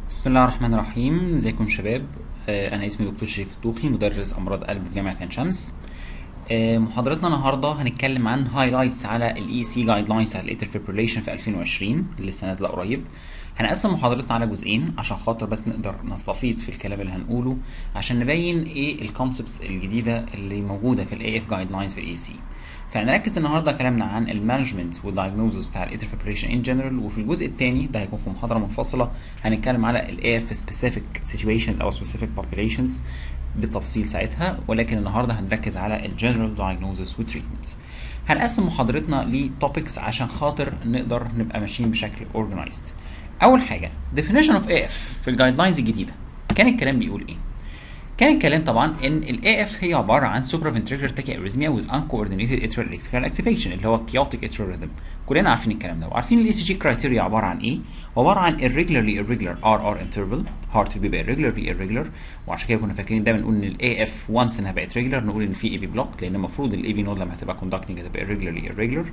بسم الله الرحمن الرحيم ازيكم شباب آه، انا اسمي دكتور شريف الطوخي مدرس امراض قلب في جامعه عين شمس آه، محاضرتنا النهارده هنتكلم عن هايلايتس على الاي سي جايد لاينز على الايتر فيبريليشن في 2020 اللي لسه نازله قريب هنقسم محاضرتنا على جزئين عشان خاطر بس نقدر نستفيض في الكلام اللي هنقوله عشان نبين ايه الكونسبتس الجديده اللي موجوده في الاي اف جايد لاينز في الاي سي فهنركز النهارده كلامنا عن المانجمنت والدايجنوزس بتاع الايتر فيبريشن ان جنرال وفي الجزء الثاني ده هيكون في محاضره منفصله هنتكلم على الاي اف سبيسيفيك سيتويشنز او سبيسيفيك populations بالتفصيل ساعتها ولكن النهارده هنركز على الجنرال دايجنوزس وتريتمنت هنقسم محاضرتنا لتوبكس عشان خاطر نقدر نبقى ماشيين بشكل اورجنايزد اول حاجه definition of AF في الجايد لاينز الجديده كان الكلام بيقول ايه كان الكلام طبعا ان ال AF هي عباره عن supraventricular tachyarrhythmia with uncoordinated atrial electrical activation اللي هو chaotic atrial rhythm كلنا عارفين الكلام ده وعارفين الاي سي جي كرايتيريا عباره عن ايه عباره عن irregularly irregular RR interval heart بيبقى irregularly irregular وعشان كده كنا فاكرين دايما نقول ان الاي اف وانس انها بقت regular نقول ان في اي بي بلوك لان المفروض الاي بي نود لما هتبقى conducting هتبقى irregularly irregular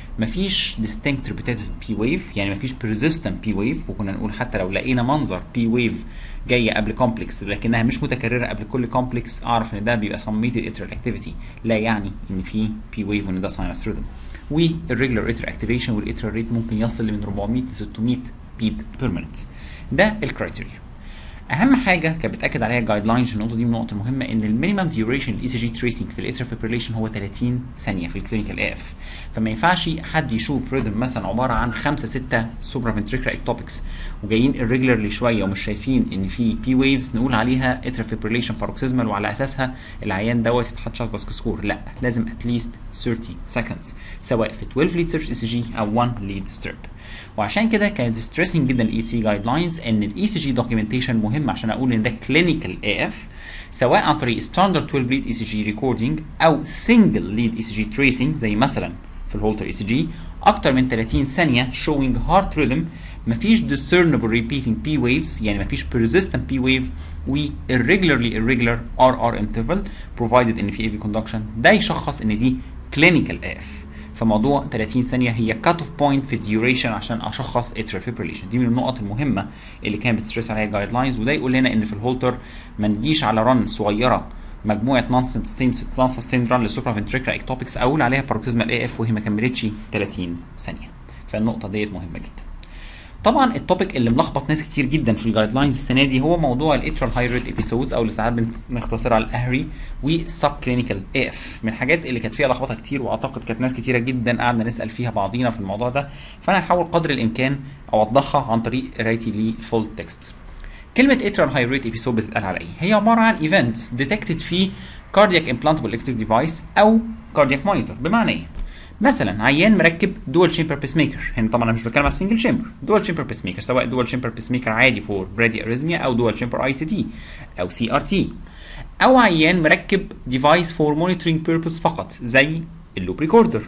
مفيش distinct repetitive P wave يعني مفيش persistent P wave وكنا نقول حتى لو لقينا منظر P wave جايه قبل كومبلكس لكنها مش متكرره قبل كل كومبلكس اعرف ان ده بيبقى summated atrial activity لا يعني ان في P wave وان ده sinus rhythm والريجولار atrial activation والاتريال ريت ممكن يصل من 400 ل 600 بيت بير مينت ده الكرايتيريا اهم حاجه كانت بتاكد عليها الجايد لاينز النقطه دي من النقط المهمه ان المينيمم ديوريشن الاي سي جي تريسنج في الاتريال فيبريليشن هو 30 ثانيه في الكلينيكال اي اف فما ينفعش حد يشوف ريذم مثلا عباره عن 5 6 سوبرا فنتريكولار اكتوبكس وجايين irregularly شويه ومش شايفين ان في بي ويفز نقول عليها اتريال فيبريليشن باروكسيزمال وعلى اساسها العيان دوت يتحط شاف باسك سكور لا لازم اتليست 30 seconds سواء في 12 ليد سيرش اي سي جي او 1 ليد ستريب وعشان كده كانت ستريسنج جدا الاي سي جايد لاينز ان الاي سي جي دوكيومنتيشن مهم عشان اقول ان ده كلينيكال اي اف سواء عن طريق ستاندرد 12 ليد اي سي جي ريكوردنج او سنجل ليد اي سي جي تريسنج زي مثلا في الهولتر اي سي جي اكتر من 30 ثانيه showing heart rhythm مفيش discernible repeating P waves يعني مفيش persistent P wave و irregularly irregular RR interval provided ان في AV conduction ده يشخص ان دي clinical AF فموضوع 30 ثانيه هي كات اوف بوينت في الديوريشن عشان اشخص اتريال فيبريليشن دي من النقط المهمه اللي كانت بتستريس عليها جايد لاينز وده يقول لنا ان في الهولتر ما نجيش على رن صغيره مجموعه نون سستين ران للسوبرا فنتريكولار اكتوبكس اقول عليها باروكسيزمال اي اف وهي ما كملتش 30 ثانيه فالنقطه ديت مهمه جدا طبعا التوبيك اللي ملخبط ناس كتير جدا في الجايد لاينز السنه دي هو موضوع الاترال هايريت ابيسودز او اللي ساعات بنختصرها على الاهري والسب كلينيكال اي اف من الحاجات اللي كانت فيها لخبطه كتير واعتقد كانت ناس كتيره جدا قعدنا نسال فيها بعضينا في الموضوع ده فانا هحاول قدر الامكان اوضحها عن طريق قرايتي للفول تكست كلمة اترال هاي ريت ابيسود بتتقال على ايه؟ هي عبارة عن ايفنتس ديتكتد في كاردياك امبلانتبل الكتريك ديفايس او كاردياك مونيتور بمعنى ايه؟ مثلا عيان مركب دول شيمبر بيس ميكر هنا طبعا انا مش بتكلم على سنجل شيمبر دول شيمبر بيس ميكر سواء دول شيمبر بيس ميكر عادي فور برادي اريزميا او دول شيمبر اي سي تي او سي ار تي او عيان مركب ديفايس فور مونيتورنج بيربز فقط زي اللوب ريكوردر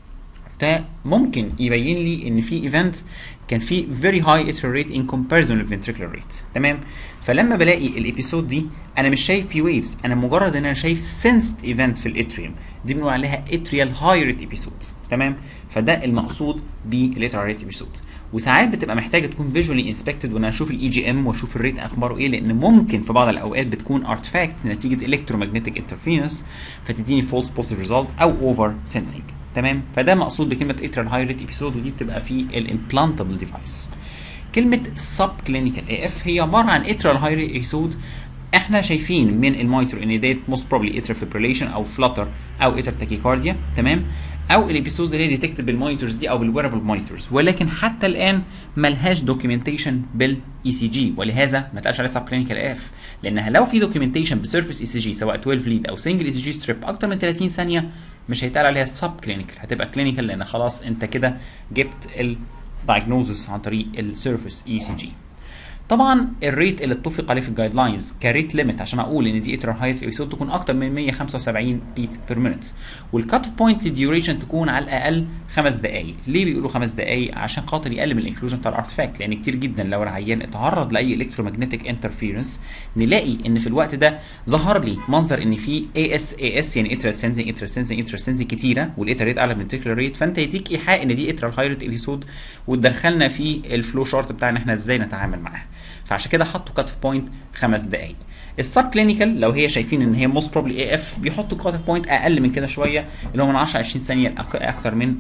ده ممكن يبين لي ان في ايفنت كان في very high atrial rate in comparison للventricular rate تمام فلما بلاقي الابيسود دي انا مش شايف بي ويفز انا مجرد ان انا شايف sensed event في الاتريوم دي بنقول عليها atrial high rate episode تمام فده المقصود بالاتريال ريت episode وساعات بتبقى محتاجه تكون فيجوالي انسبكتد وانا اشوف الاي جي ام واشوف الريت اخباره ايه لان ممكن في بعض الاوقات بتكون ارتفاكت نتيجه الكترومagnetic انترفيرنس فتديني فولس بوزيتيف ريزلت او اوفر سنسنج تمام فده مقصود بكلمه اتريال هاي ريت ابيسود ودي بتبقى في الامبلانتبل ديفايس كلمه سب كلينيكال اي اف هي عباره عن اتريال هاي ريت ابيسود احنا شايفين من المايتر ان ديت موست بروبلي اتر فيبريليشن او فلتر او اتر تاكيكارديا تمام او الابيسودز اللي هي ديتكتد بالمونيتورز دي او بالويربل مونيتورز ولكن حتى الان ملهاش دوكيومنتيشن بالاي سي جي ولهذا ما اتقالش عليها سب كلينيكال اف لانها لو في دوكيومنتيشن بسيرفيس اي سي جي سواء 12 ليد او سنجل اي سي جي ستريب اكتر من 30 ثانيه مش هيتقال عليها سب كلينيكال هتبقى كلينيكال لان خلاص انت كده جبت الدايجنوزس عن طريق السيرفيس اي سي جي طبعا الريت اللي اتفق عليه في الجايد لاينز كريت ليميت عشان اقول ان دي اترال هايت ايبيسود تكون اكتر من 175 بيت بير مينت والكات اوف بوينت للديوريشن تكون على الاقل خمس دقائق ليه بيقولوا خمس دقائق عشان خاطر يقلل من الانكلوجن بتاع الارتفاكت لان كتير جدا لو العيان اتعرض لاي الكترومagnetic انترفيرنس نلاقي ان في الوقت ده ظهر لي منظر ان في اي اس اي اس يعني اترال سنسنج اترال سنسنج اترال سنسنج كتيره والاترال ريت اعلى من التكلر ريت فانت يديك ايحاء ان دي اترال هايرت ايبيسود وتدخلنا في الفلو شارت بتاعنا احنا ازاي نتعامل معاها فعشان كده حطوا كات اوف بوينت خمس دقائق السب كلينيكال لو هي شايفين ان هي موست بروبلي اي اف بيحطوا كات اوف بوينت اقل من كده شويه اللي هو من 10 20 ثانيه اكتر من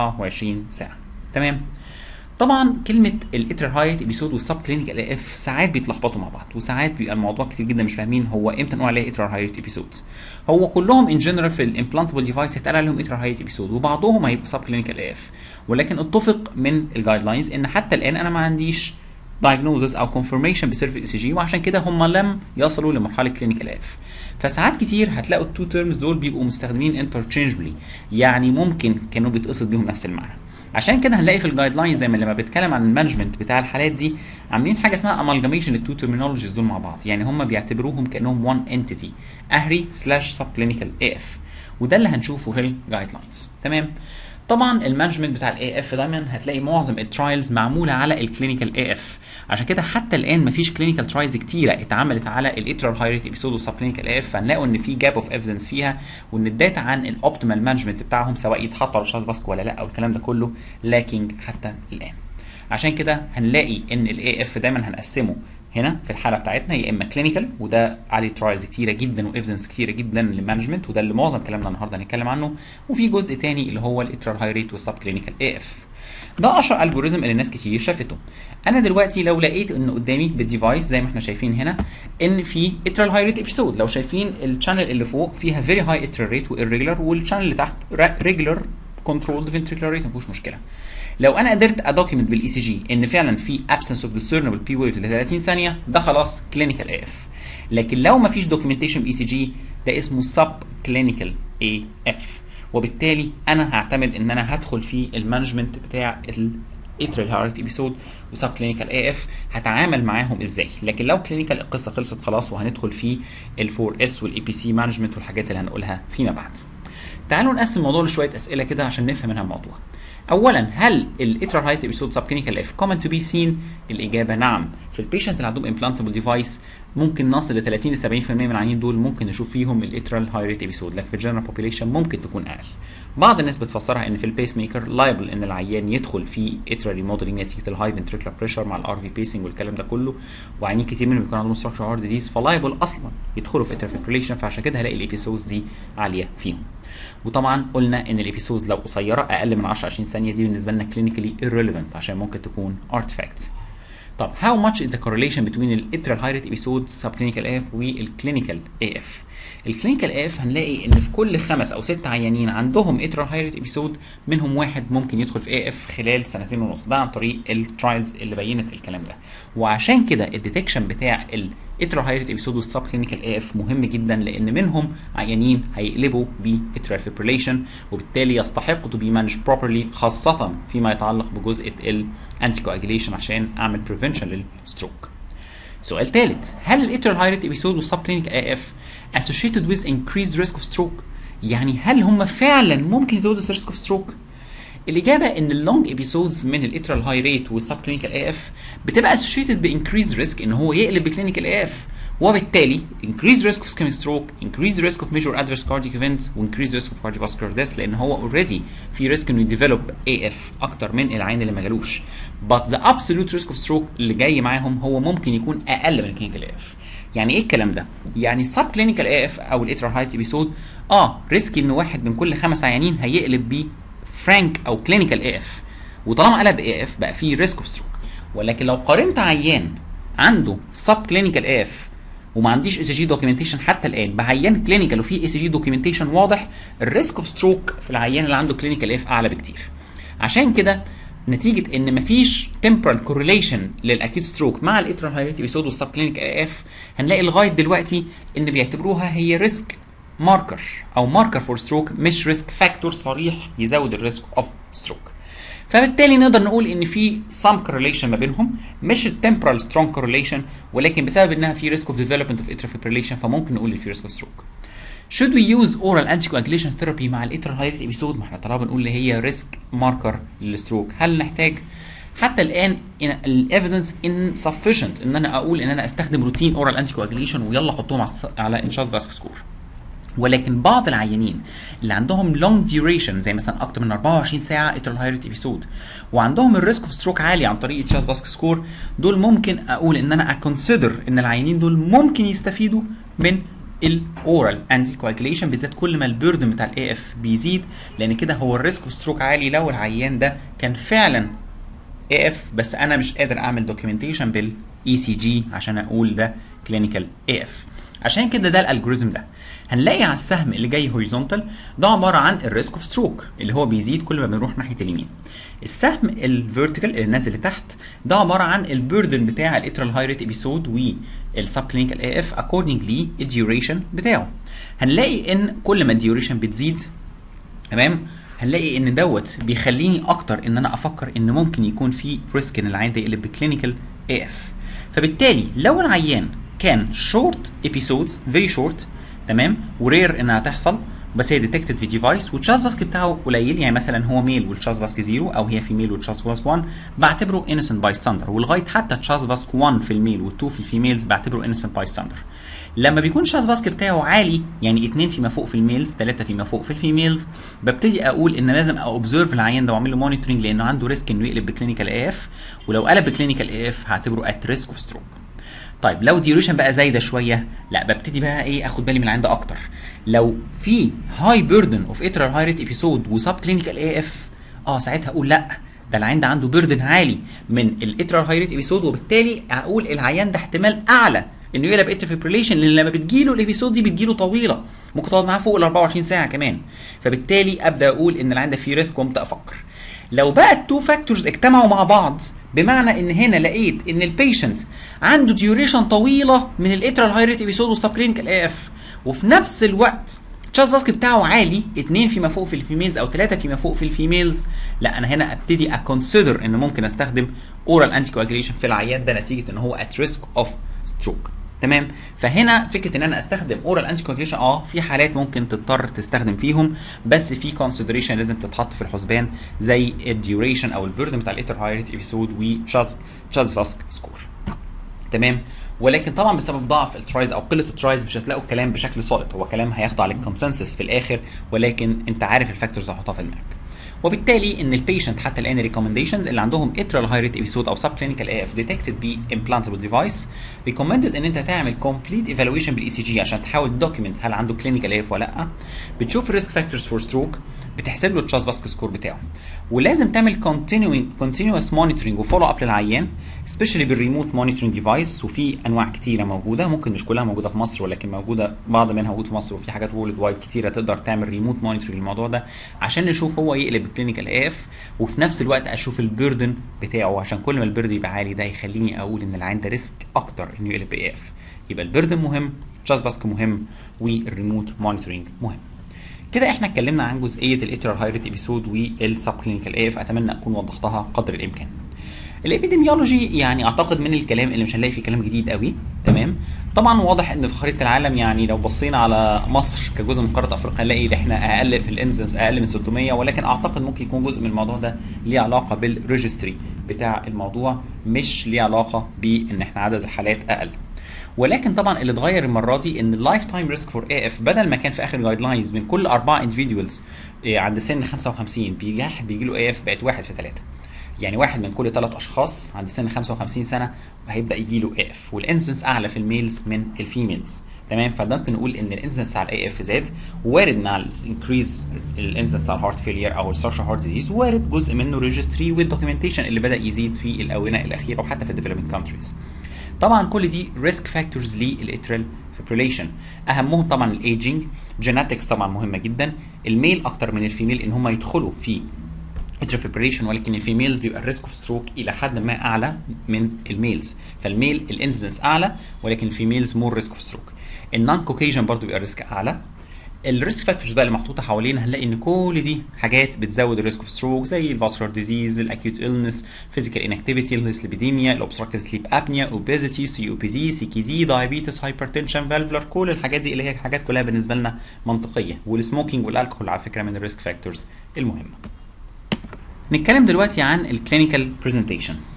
24 ساعه تمام طبعا كلمه الاتر هايت ابيسود والسب كلينيكال اي اف ساعات بيتلخبطوا مع بعض وساعات بيبقى الموضوع كتير جدا مش فاهمين هو امتى نقول عليه اتر هايت ابيسود هو كلهم ان جنرال في الامبلانتبل ديفايس هيتقال عليهم اتر هايت ابيسود وبعضهم هيبقى سب كلينيكال اي اف ولكن اتفق من الجايد لاينز ان حتى الان انا ما عنديش diagnosis او confirmation بسيرف اي سي جي وعشان كده هم لم يصلوا لمرحله كلينيكال اف فساعات كتير هتلاقوا التو تيرمز دول بيبقوا مستخدمين interchangeably يعني ممكن كانوا بيتقصد بيهم نفس المعنى عشان كده هنلاقي في الجايد لاين زي ما لما بيتكلم عن المانجمنت بتاع الحالات دي عاملين حاجه اسمها امالجاميشن للتو ترمينولوجيز دول مع بعض يعني هم بيعتبروهم كانهم وان انتيتي اهري سلاش سب كلينيكال اي اف وده اللي هنشوفه في الجايد لاينز تمام طبعا المانجمنت بتاع الاي اف دايما هتلاقي معظم الترايلز معموله على الكلينيكال اي اف عشان كده حتى الان مفيش كلينيكال ترايلز كتيره اتعملت على الاترال هاي ريت ابيسود والسب كلينيكال اي اف فنلاقوا ان في جاب اوف ايفيدنس فيها وان الداتا عن الاوبتيمال مانجمنت بتاعهم سواء يتحط على شاز فاسكو ولا لا او الكلام ده كله لاكينج حتى الان عشان كده هنلاقي ان الاي اف دايما هنقسمه هنا في الحاله بتاعتنا يا اما كلينيكال وده عليه ترايلز كتيره جدا وايفيدنس كتيره جدا للمانجمنت وده اللي معظم كلامنا النهارده هنتكلم عنه وفي جزء تاني اللي هو الاترال هاي ريت والسب كلينيكال اي اف ده اشهر الجوريزم اللي ناس كتير شافته انا دلوقتي لو لقيت ان قدامي بالديفايس زي ما احنا شايفين هنا ان في اترال هاي ريت ابيسود لو شايفين الشانل اللي فوق فيها فيري هاي اترال ريت والريجولار والشانل اللي تحت ريجولار كنترولد فنتريكولار ريت مفيش مشكله لو انا قدرت ادوكيمنت بالاي سي جي ان فعلا في absence of discernible بي ويف ل 30 ثانيه ده خلاص كلينيكال اي اف لكن لو ما فيش دوكيومنتيشن باي سي جي ده اسمه سب كلينيكال اي اف وبالتالي انا هعتمد ان انا هدخل في المانجمنت بتاع اترال هارت ابيسود وسب كلينيكال اي اف هتعامل معاهم ازاي لكن لو كلينيكال القصه خلصت خلاص وهندخل في الفور اس والاي بي سي مانجمنت والحاجات اللي هنقولها فيما بعد تعالوا نقسم الموضوع لشويه اسئله كده عشان نفهم منها الموضوع اولا هل الاترال هايت ابيسود سب كلينيكال اف كومن تو بي سين الاجابه نعم في البيشنت اللي عندهم امبلانتبل ديفايس ممكن نصل ل 30 ل 70% من العيانين دول ممكن نشوف فيهم الاترال هاي ريت ابيسود لكن في الجنرال بوبيليشن ممكن تكون اقل بعض الناس بتفسرها ان في البيس ميكر لايبل ان العيان يدخل في اترال ريموديلنج نتيجه الهاي فنتريكولار بريشر مع الار في بيسنج والكلام ده كله وعيانين كتير منهم بيكون عندهم ستراكشر هارت ديزيز فلايبل اصلا يدخلوا في اترال فيبريليشن فعشان كده هلاقي الابيسودز دي عاليه فيهم وطبعا قلنا ان الابيسودز لو قصيره اقل من 10 20 ثانيه دي بالنسبه لنا كلينيكالي irrelevant عشان ممكن تكون artifact طب how much is the correlation between الاترال هاي ريت ابيسود subclinical AF والكلينيكال AF الكلينيكال اف هنلاقي ان في كل خمس او ست عيانين عندهم اترال هاي ريت ابيسود منهم واحد ممكن يدخل في اي اف خلال سنتين ونص ده عن طريق الترايلز اللي بينت الكلام ده وعشان كده الديتكشن بتاع الاترال هاي ريت ابيسود والسب كلينيكال اي اف مهم جدا لان منهم عيانين هيقلبوا باترال فيبريليشن وبالتالي يستحقوا تو بي مانج بروبرلي خاصه فيما يتعلق بجزء الانتي كواجيليشن عشان اعمل بريفنشن للستروك سؤال ثالث هل الاترال هاي ريت ابيسود والسب كلينيك اي اف associated with increased risk of stroke يعني هل هم فعلا ممكن يزودوا الريسك اوف ستروك الاجابه ان اللونج ابيسودز من الاترال هاي ريت والسب كلينيكال اي اف بتبقى associated بانكريز ريسك ان هو يقلب بكلينيكال اي اف وبالتالي increased risk of ischemic stroke increased risk of major adverse cardiac event increased risk of cardiovascular death لان هو already في ريسك انه يديفلوب AF اكتر من العين اللي ما جالوش but the absolute risk of stroke اللي جاي معاهم هو ممكن يكون اقل من الكلينيكال AF يعني ايه الكلام ده؟ يعني السب كلينيكال اي اف او الاترال هايت ابيسود اه ريسكي ان واحد من كل خمس عيانين هيقلب بيه فرانك او كلينيكال اي اف وطالما قلب اي اف بقى فيه ريسك اوف ستروك ولكن لو قارنت عيان عنده سب كلينيكال اي اف وما عنديش اي سي جي دوكيومنتيشن حتى الان بعيان كلينيكال وفي اي سي جي دوكيومنتيشن واضح الريسك اوف ستروك في العيان اللي عنده كلينيكال اف اعلى بكتير عشان كده نتيجه ان مفيش temporal correlation للاكيوت ستروك مع الاترال هايريت ابيسود والسب كلينيك اي اف هنلاقي لغايه دلوقتي ان بيعتبروها هي ريسك ماركر او ماركر فور ستروك مش ريسك فاكتور صريح يزود الريسك اوف ستروك فبالتالي نقدر نقول ان في some correlation ما بينهم مش التمبرال strong correlation ولكن بسبب انها في risk of development of atrial fibrillation فممكن نقول ان في risk of stroke. Should we use oral anticoagulation therapy مع الاترال هايريت ابيسود؟ ما احنا طالما بنقول اللي هي ريسك ماركر للستروك، هل نحتاج؟ حتى الان الايفيدنس insufficient ان انا اقول ان انا استخدم روتين اورال انتيكواجوليشن ويلا حطهم على انشاز فاسك سكور. ولكن بعض العيانين اللي عندهم لونج ديوريشن زي مثلا اكتر من 24 ساعه اترال هايرت ابيسود وعندهم الريسك اوف ستروك عالي عن طريق التشاس باسك سكور دول ممكن اقول ان انا اكونسيدر ان العيانين دول ممكن يستفيدوا من الاورال انتي كواجيليشن بالذات كل ما البيردن بتاع الاي اف بيزيد لان كده هو الريسك اوف ستروك عالي لو العيان ده كان فعلا اي اف بس انا مش قادر اعمل دوكيومنتيشن بالاي سي جي عشان اقول ده كلينيكال اي اف عشان كده ده الالجوريزم ده هنلاقي على السهم اللي جاي هوريزونتال ده عباره عن الريسك اوف ستروك اللي هو بيزيد كل ما بنروح ناحيه اليمين السهم الفيرتيكال اللي نازل لتحت ده عباره عن البيردن بتاع الاترال هايرت ابيسود والسب كلينيكال اي اف اكوردنجلي الديوريشن بتاعه هنلاقي ان كل ما الديوريشن بتزيد تمام هنلاقي ان دوت بيخليني اكتر ان انا افكر ان ممكن يكون في ريسك ان العيان ده يقلب بكلينيكال اي اف فبالتالي لو العيان كان شورت ابيسودز فيري شورت تمام ورير انها تحصل بس هي ديتكتد في ديفايس والتشاز باسك بتاعه قليل يعني مثلا هو ميل والتشاز باسك زيرو او هي فيميل والتشاز باسك 1 بعتبره انسنت باي ستاندر ولغايه حتى التشاز باسك 1 في الميل وال2 في الفيميلز بعتبره انسنت باي ستاندر لما بيكون التشاز باسك بتاعه عالي يعني 2 فيما فوق في الميلز 3 فيما فوق في الفيميلز ببتدي اقول ان لازم اوبزرف العيان ده واعمل له مونيتورنج لانه عنده ريسك انه يقلب بكلينيكال اي اف ولو قلب بكلينيكال اي اف هعتبره ات ريسك اوف ستروك طيب لو ديوريشن بقى زايده شويه لا ببتدي بقى ايه اخد بالي من العين ده اكتر لو في هاي بيردن اوف اترال هاي ريت ابيسود وسب كلينيكال اي اف اه ساعتها اقول لا ده العيان ده عنده بيردن عالي من الاترال هاي ريت ابيسود وبالتالي اقول العيان ده احتمال اعلى انه يقلب اتر فيبريليشن لان لما بتجيله الابيسود دي بتجيله طويله ممكن تقعد معاه فوق ال 24 ساعه كمان فبالتالي ابدا اقول ان العيان ده فيه ريسك وابدا افكر لو بقى التو فاكتورز اجتمعوا مع بعض بمعنى ان هنا لقيت ان البيشنت عنده ديوريشن طويله من الاترال هاي ريت ابيسود والسب كلينيكال اي اف وفي نفس الوقت التشاز باسك بتاعه عالي 2 فيما فوق في الفيميلز او 3 فيما فوق في الفيميلز لا انا هنا ابتدي اكونسيدر ان ممكن استخدم اورال انتي كواجيليشن في العيان ده نتيجه ان هو ات ريسك اوف ستروك تمام فهنا فكره ان انا استخدم اورال انتي كواجيليشن اه في حالات ممكن تضطر تستخدم فيهم بس في كونسيدريشن لازم تتحط في الحسبان زي الديوريشن او البيردن بتاع الاتر هايرت ابيسود وتشاز تشاز فاسك سكور تمام ولكن طبعا بسبب ضعف الترايز او قله الترايز مش هتلاقوا الكلام بشكل سوليد هو كلام هياخده على الكونسنسس في الاخر ولكن انت عارف الفاكتورز هحطها في دماغك وبالتالي ان البيشنت حتى الان ريكومنديشنز اللي عندهم اترال هاي ريت ابيسود او سب كلينيكال اي اف ديتكتد ب امبلانتبل ديفايس ريكومندد ان انت تعمل كومبليت ايفالويشن بالاي سي جي عشان تحاول دوكيمنت هل عنده كلينيكال اي اف ولا لا بتشوف الريسك فاكتورز فور ستروك بتحسب له التشاز باسك سكور بتاعه ولازم تعمل كونتينيوينج كونتينوس مونيتورنج وفولو اب للعيان سبيشالي بالريموت مونيتورنج ديفايس وفي انواع كتيره موجوده ممكن مش كلها موجوده في مصر ولكن موجوده بعض منها موجود في مصر وفي حاجات وورلد وايد كتيره تقدر تعمل ريموت مونيتورنج للموضوع ده عشان نشوف هو يقلب الكلينيكال اي اف وفي نفس الوقت اشوف البيردن بتاعه عشان كل ما البيردن يبقى عالي ده يخليني اقول ان العين ده ريسك اكتر انه يقلب اي اف يبقى البيردن مهم تشاز باسك مهم والريموت مونيتورنج مهم كده احنا اتكلمنا عن جزئيه الاترال هايرت ابيسود والسب كلينيكال اي اف اتمنى اكون وضحتها قدر الامكان الابيديميولوجي يعني اعتقد من الكلام اللي مش هنلاقي فيه كلام جديد قوي تمام طبعا واضح ان في خريطه العالم يعني لو بصينا على مصر كجزء من قاره افريقيا نلاقي ان احنا اقل في الانزنس اقل من 600 ولكن اعتقد ممكن يكون جزء من الموضوع ده ليه علاقه بالريجستري بتاع الموضوع مش ليه علاقه بان احنا عدد الحالات اقل ولكن طبعا اللي اتغير المره دي ان اللايف تايم ريسك فور اي اف بدل ما كان في اخر جايد لاينز من كل اربعه اندفيدوالز عند سن 55 بيجي واحد بيجي له اي اف بقت واحد في ثلاثه يعني واحد من كل ثلاث اشخاص عند سن 55 سنه هيبدا يجي له اي اف والانسنس اعلى في الميلز من الفيميلز تمام فممكن نقول ان الانسنس بتاع الاي اف زاد وارد مع الانكريز الانسنس بتاع الهارت فيلير او السوشيال هارت ديزيز وارد جزء منه ريجستري والدوكيومنتيشن اللي بدا يزيد في الاونه الاخيره وحتى في الديفلوبينج كونتريز طبعا كل دي ريسك فاكتورز للاترال فيبريليشن اهمهم طبعا الايجنج جيناتكس طبعا مهمه جدا الميل اكتر من الفيميل ان هم يدخلوا في اترال فيبريليشن ولكن الفيميلز بيبقى الريسك اوف ستروك الى حد ما اعلى من الميلز فالميل الانسيدنس اعلى ولكن الفيميلز مور ريسك اوف ستروك النون كوكيجن برضو بيبقى ريسك اعلى الريسك فاكتورز بقى اللي محطوطه حوالينا هنلاقي ان كل دي حاجات بتزود الريسك اوف ستروك زي الفاسكولار ديزيز الاكيوت النس فيزيكال انكتيفيتي الهيسليبيديميا الاوبستراكتيف سليب ابنيا اوبيزيتي سي او بي دي سي كي دي دايابيتس هايبرتنشن فالفولار كل الحاجات دي اللي هي حاجات كلها بالنسبه لنا منطقيه والسموكينج والالكحول على فكره من الريسك فاكتورز المهمه نتكلم دلوقتي عن الكلينيكال برزنتيشن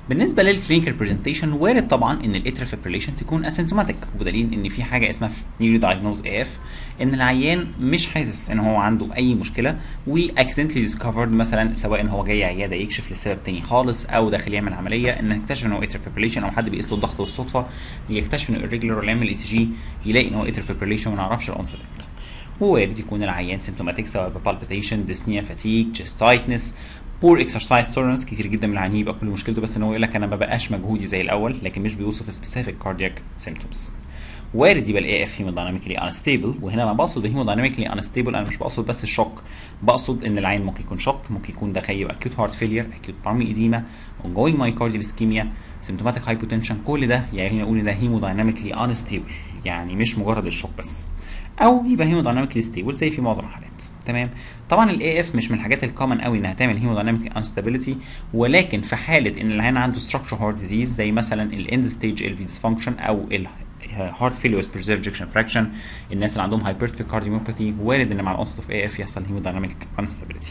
بالنسبه للكلينيكال برزنتيشن وارد طبعا ان الاتريال فيبريليشن تكون اسيمتوماتيك وبدليل ان في حاجه اسمها نيوري دايجنوز اي اف ان العيان مش حاسس ان هو عنده اي مشكله واكسنتلي ديسكفرد مثلا سواء ان هو جاي عياده يكشف لسبب تاني خالص او داخل يعمل عمليه ان يكتشف ان هو اتريال فيبريليشن او حد بيقيس له الضغط بالصدفه يكتشف انه irregular ولا يعمل اي سي جي يلاقي ان هو اتريال فيبريليشن وما نعرفش الانسر امتى ووارد يكون العيان سيمتوماتيك سواء ببالبيتيشن ديسنيا فاتيك تشيست تايتنس بور اكسرسايز تولرنس كتير جدا من العيانين يبقى كل مشكلته بس ان هو يقول لك انا ما بقاش مجهودي زي الاول لكن مش بيوصف سبيسيفيك كاردياك سيمتومز وارد يبقى الاي اف هيمودايناميكلي انستيبل وهنا لما بقصد هيمودايناميكلي انستيبل انا مش بقصد بس الشوك بقصد ان العين ممكن يكون شوك ممكن يكون ده يبقى اكيوت هارت فيلير اكيوت بارمي ايديما ongoing مايكارديال اسكيميا سيمتوماتيك هايبوتنشن كل ده يعني نقول ان ده هيمودايناميكلي انستيبل يعني مش مجرد الشوك بس او يبقى هيمودايناميكلي ستيبل زي في معظم الحالات تمام طبعا الاي اف مش من الحاجات الكومن قوي انها تعمل هيمودايناميك انستابيليتي ولكن في حاله ان العيان عنده ستراكشر هارت ديزيز زي مثلا الاند ستيج ال في ديسفانكشن او هارت فيليوس بريزيرف جكشن فراكشن الناس اللي عندهم هايبرتفيك كارديوميوباثي وارد ان مع الانست اوف اي اف يحصل هيمودايناميك انستابيليتي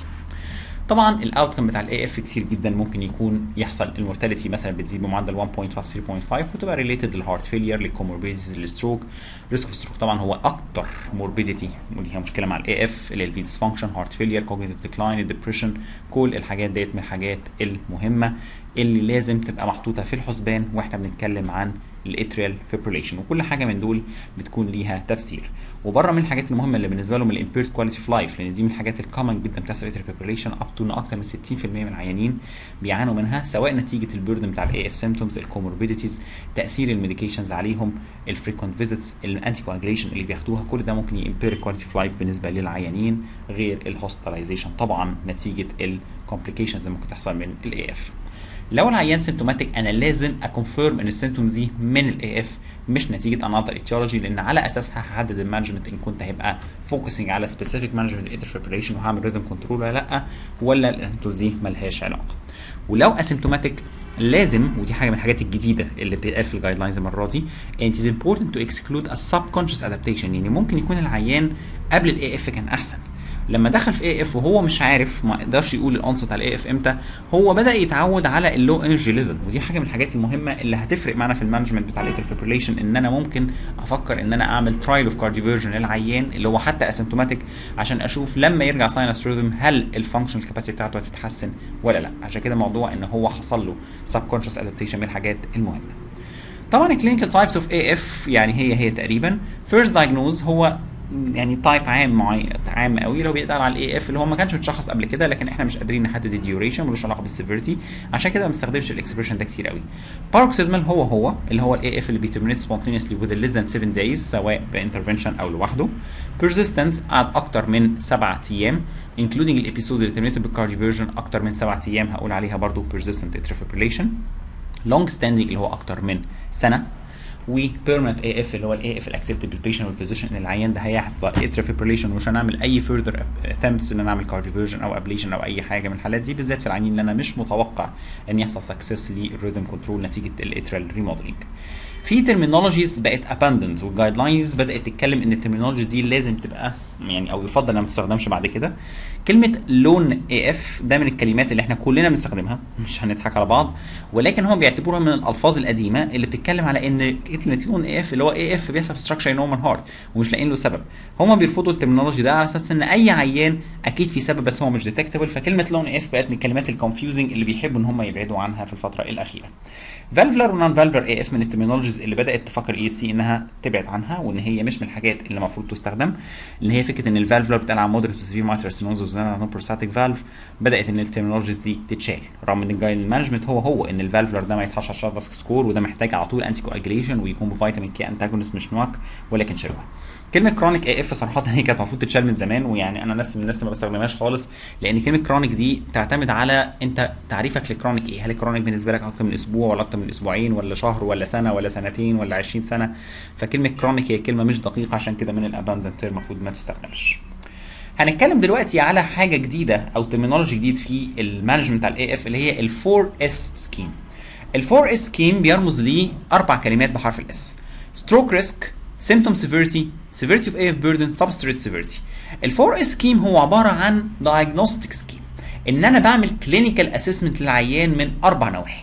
طبعا الاوتكم بتاع الاي اف كتير جدا ممكن يكون يحصل المورتاليتي مثلا بتزيد بمعدل 1.5 3.5 وتبقى ريليتد للهارت فيلير للكوموربيديز للستروك ريسك اوف ستروك طبعا هو اكتر موربيديتي ودي هي مشكله مع الاي اف اللي الفي ديسفانكشن هارت فيلير كوجنيتيف ديكلاين الدبريشن كل الحاجات ديت من الحاجات المهمه اللي لازم تبقى محطوطه في الحسبان واحنا بنتكلم عن الاتريال فيبريليشن وكل حاجه من دول بتكون ليها تفسير وبره من الحاجات المهمه اللي بالنسبه لهم الامبيرد كواليتي اوف لايف لان دي من الحاجات الكومن جدا بتحصل اتريال فيبريليشن اب تو ان اكتر من 60% من العيانين بيعانوا منها سواء نتيجه البيردن بتاع الاي اف سيمتومز الكوموربيديتيز تاثير الميديكيشنز عليهم الفريكونت فيزيتس الانتي كواجليشن اللي بياخدوها كل ده ممكن يمبير كواليتي اوف لايف بالنسبه للعيانين غير الهوسبيتاليزيشن طبعا نتيجه الكومبليكيشنز اللي ممكن تحصل من الاي اف لو العيان سيمتوماتيك انا لازم اكونفيرم ان السيمتومز دي من الاي اف مش نتيجه انظر ايتيولوجي لان على اساسها هحدد المانجمنت ان كنت هيبقى فوكسنج على سبيسيفيك مانجمنت الايتر فيبريشن وهعمل ريزم كنترول ولا لا ولا الانتوز دي ملهاش علاقه ولو اسيمتوماتيك لازم ودي حاجه من الحاجات الجديده اللي بتتقال في الجايد لاينز المره دي it is important to exclude a subconscious adaptation يعني ممكن يكون العيان قبل الاي اف كان احسن لما دخل في اي اف وهو مش عارف ما يقدرش يقول الانصت على الاي اف امتى هو بدا يتعود على اللو انرجي ليفل ودي حاجه من الحاجات المهمه اللي هتفرق معانا في المانجمنت بتاع الايتر فيبريليشن ان انا ممكن افكر ان انا اعمل ترايل اوف كارديفيرجن للعيان اللي هو حتى اسيمتوماتيك عشان اشوف لما يرجع ساينس ريزم هل الفانكشن كاباسيتي بتاعته هتتحسن ولا لا عشان كده موضوع ان هو حصل له سب كونشس ادابتيشن من الحاجات المهمه طبعا الكلينيكال تايبس اوف اي اف يعني هي هي تقريبا فيرست دايجنوز هو يعني تايب عام معين عام قوي لو بيتقال على الاي اف اللي هو ما كانش متشخص قبل كده لكن احنا مش قادرين نحدد الديوريشن ملوش علاقه بالسيفيرتي عشان كده ما بنستخدمش الاكسبريشن ده كتير قوي باروكسيزمال هو هو اللي هو الاي اف اللي بيترمينيت سبونتينيوسلي within less than 7 days سواء بانترفنشن او لوحده persistent قعد اكتر من 7 ايام including الابيسودز اللي ترمينيتد بالكارديفيرجن اكتر من 7 ايام هقول عليها برضو persistent atrial fibrillation long standing اللي هو اكتر من سنه وبيرمننت اي اف اللي هو الاي اف الاكسبتد بالبيشنت والفيزيشن ان العيان ده هيحصل اتريال فيبريليشن ومش هنعمل اي فيرذر اتمتس ان انا اعمل كارديفيرجن او ابليشن او اي حاجه من الحالات دي بالذات في العيانين اللي انا مش متوقع ان يحصل سكسس للريذم كنترول نتيجه الاتريال ريموديلنج في ترمينولوجيز بقت اباندنت والجايد لاينز بدات تتكلم ان الترمينولوجيز دي لازم تبقى يعني او يفضل انها ما تستخدمش بعد كده كلمه لون اي اف ده من الكلمات اللي احنا كلنا بنستخدمها مش هنضحك على بعض ولكن هم بيعتبروها من الالفاظ القديمه اللي بتتكلم على ان كلمه لون اي اف اللي هو اي اف بيحصل في ستراكشر نورمال هارت ومش لاقيين له سبب هم بيرفضوا الترمينولوجي ده على اساس ان اي عيان اكيد في سبب بس هو مش ديتكتبل فكلمه لون اي اف بقت من الكلمات الكونفيوزنج اللي بيحبوا ان هم يبعدوا عنها في الفتره الاخيره فالفلر ونون فالفلر اي اف من الترمينولوجيز اللي بدات تفكر اي سي انها تبعد عنها وان هي مش من الحاجات اللي المفروض تستخدم اللي هي فكره ان الفالفلر بتاع على مودريت سيفير مايترال ستينوز وزانا بروستاتيك فالف بدات ان الترمينولوجيز دي تتشال رغم ان الجايد مانجمنت هو هو ان الفالفلر ده ما يتحطش على الشارت سكور وده محتاج على طول انتي كواجليشن ويكون بفيتامين كي انتاجونست مش نواك ولكن شبه كلمه كرونيك اي اف صراحه هي كانت المفروض تتشال من زمان ويعني انا نفسي من الناس ما بستخدمهاش خالص لان كلمه كرونيك دي تعتمد على انت تعريفك للكرونيك ايه هل الكرونيك بالنسبه لك اكتر من اسبوع ولا اكتر من اسبوعين ولا شهر ولا سنه ولا سنتين ولا 20 سنه فكلمه كرونيك هي كلمه مش دقيقه عشان كده من الاباندنت المفروض ما تستخدمش هنتكلم دلوقتي على حاجه جديده او ترمينولوجي جديد في المانجمنت بتاع الاي اف اللي هي ال 4 اس سكيم ال 4 اس سكيم بيرمز لاربع كلمات بحرف الاس ستروك ريسك symptom severity severity of AF burden substrate severity ال 4 اس سكيم هو عباره عن diagnostic scheme ان انا بعمل clinical assessment للعيان من اربع نواحي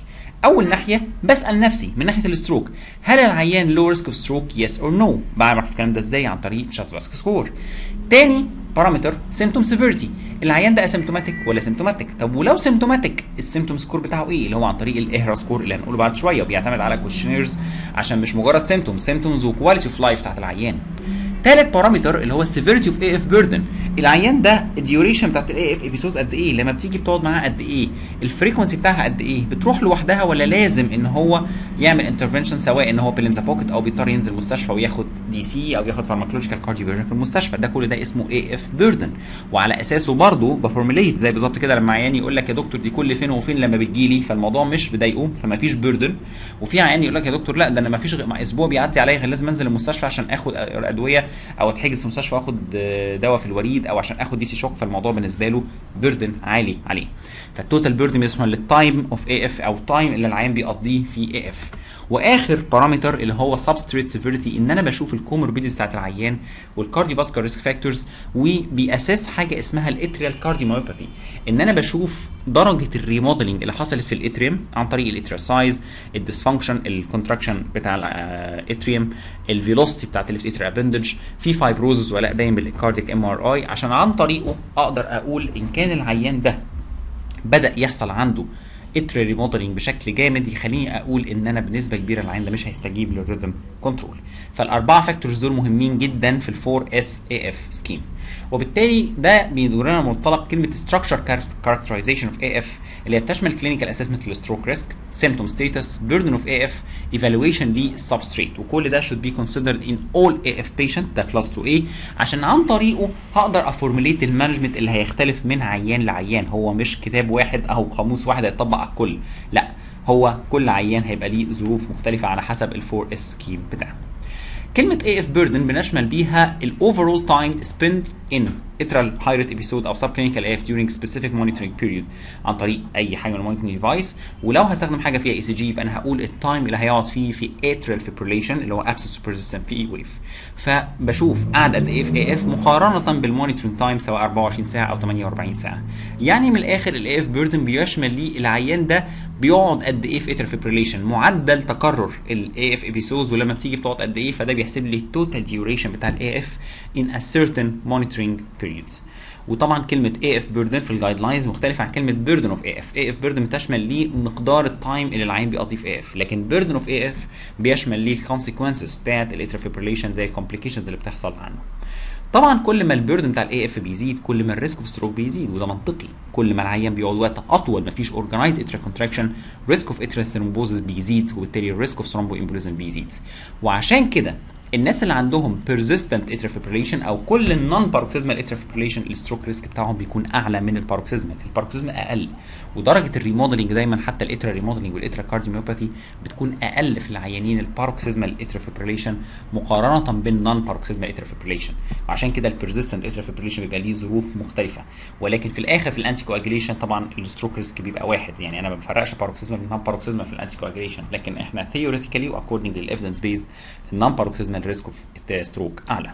اول ناحيه بسال نفسي من ناحيه الستروك هل العيان لو ريسك اوف ستروك يس اور نو بعرف الكلام ده ازاي عن طريق شاتس باسك سكور تاني بارامتر سيمتوم سيفيرتي العيان ده اسيمتوماتيك ولا سيمتوماتيك طب ولو سيمتوماتيك السيمتوم سكور بتاعه ايه اللي هو عن طريق الاهرا سكور اللي هنقوله بعد شويه وبيعتمد على كويشنيرز عشان مش مجرد سيمتوم سيمتومز وكواليتي اوف لايف بتاعت العيان ثالث بارامتر اللي هو السيفيرتي اوف اي اف بيردن العيان ده الديوريشن بتاعت الاي اف ابيسوز قد ايه لما بتيجي بتقعد معاه قد ايه الفريكونسي بتاعها قد ايه بتروح لوحدها ولا لازم ان هو يعمل انترفنشن سواء ان هو بيلنزا بوكيت او بيضطر ينزل المستشفى وياخد دي سي او ياخد فارماكولوجيكال كارديوفيرجن في المستشفى ده كل ده اسمه اي اف بيردن وعلى اساسه برضه بفورميليت زي بالظبط كده لما عيان يقول لك يا دكتور دي كل فين وفين لما بتجي لي فالموضوع مش بضايقه فما فيش بيردن وفي عيان يقول لك يا دكتور لا ده انا ما فيش غ... اسبوع بيعدي عليا غير لازم انزل المستشفى عشان اخد ادويه او اتحجز في المستشفى واخد دواء في الوريد او عشان اخد دي سي شوك فالموضوع بالنسبه له بيردن عالي عليه فالتوتال بيردن اسمه للتايم اوف اي اف او التايم اللي العيان بيقضيه في اي اف واخر بارامتر اللي هو سبستريت سيفيريتي ان انا بشوف الكوموربيديز بتاعت العيان والكارديو فاسكولار ريسك فاكتورز وبياسس حاجه اسمها الاتريال كارديوميوباثي ان انا بشوف درجه الريموديلنج اللي حصلت في الاتريوم عن طريق الاتريال سايز الديسفانكشن الكونتراكشن بتاع الاتريوم الفيلوسيتي بتاعت الليفت اتريال ابندج في فايبروزز ولا باين بالكارديك ام ار اي عشان عن طريقه اقدر اقول ان كان العيان ده بدا يحصل عنده اتري ريموديلنج بشكل جامد يخليني اقول ان انا بنسبه كبيره العين ده مش هيستجيب للريذم كنترول فالاربعه فاكتورز دول مهمين جدا في الفور اس اي اف سكيم وبالتالي ده بيدورنا منطلق كلمه structure characterization of AF اللي هي بتشمل clinical assessment للستروك ريسك symptom status burden of AF evaluation للسبستريت وكل ده should be considered in all AF patient ده class 2A عشان عن طريقه هقدر افورمulate المانجمنت اللي هيختلف من عيان لعيان هو مش كتاب واحد او قاموس واحد هيطبق على الكل لا هو كل عيان هيبقى ليه ظروف مختلفه على حسب الفور اس سكيم بتاعه كلمة AF burden بنشمل بيها ال overall time spent in اترال high rate episode او subclinical AF during specific monitoring period عن طريق اي حاجه من المونيتورنج ديفايس ولو هستخدم حاجه فيها اي سي جي يبقى انا هقول التايم اللي هيقعد فيه في atrial fibrillation اللي هو abscess persistent في اي ويف فبشوف قعد قد ايه في اي اف مقارنه بالمونيتورنج تايم سواء 24 ساعه او 48 ساعه يعني من الاخر الاي اف بيردن بيشمل لي العيان ده بيقعد قد ايه في atrial fibrillation معدل تكرر الاي اف ابيسودز ولما بتيجي بتقعد قد ايه فده بيحسب لي التوتال ديوريشن بتاع الاي اف in a certain monitoring periods وطبعا كلمه اي اف بيردن في الجايد لاينز مختلفه عن كلمه بيردن اوف اي اف اي اف بيردن بتشمل ليه مقدار التايم اللي العين بيقضيه في اي اف لكن بيردن اوف اي اف بيشمل ليه الكونسيكونسز بتاعت الاترافيبريليشن زي الكومبليكيشنز اللي بتحصل عنه طبعا كل ما البيردن بتاع الاي اف بيزيد كل ما الريسك اوف ستروك بيزيد وده منطقي كل ما العيان بيقعد وقت اطول ما فيش اورجنايز اترا كونتراكشن ريسك اوف اترا ثرومبوزس بيزيد وبالتالي الريسك اوف ثرومبو امبوليزم بيزيد وعشان كده الناس اللي عندهم persistent atrial fibrillation او كل النون باروكسيزمال atrial fibrillation الستروك ريسك بتاعهم بيكون اعلى من الباروكسيزمال الباروكسيزمال اقل ودرجه الريموديلنج دايما حتى الاترا ريموديلنج والاترا كارديوميوباثي بتكون اقل في العيانين الباروكسيزمال atrial fibrillation مقارنه بالنون باروكسيزمال atrial fibrillation وعشان كده البيرزيستنت atrial fibrillation بيبقى ليه ظروف مختلفه ولكن في الاخر في الانتي كواجيليشن طبعا الستروك ريسك بيبقى واحد يعني انا ما بفرقش باروكسيزمال من نون باروكسيزمال في الانتي كواجيليشن لكن احنا ثيوريتيكالي واكوردنج للايفيدنس بيز النون باروكسيزمال ريسك اوف ستروك اعلى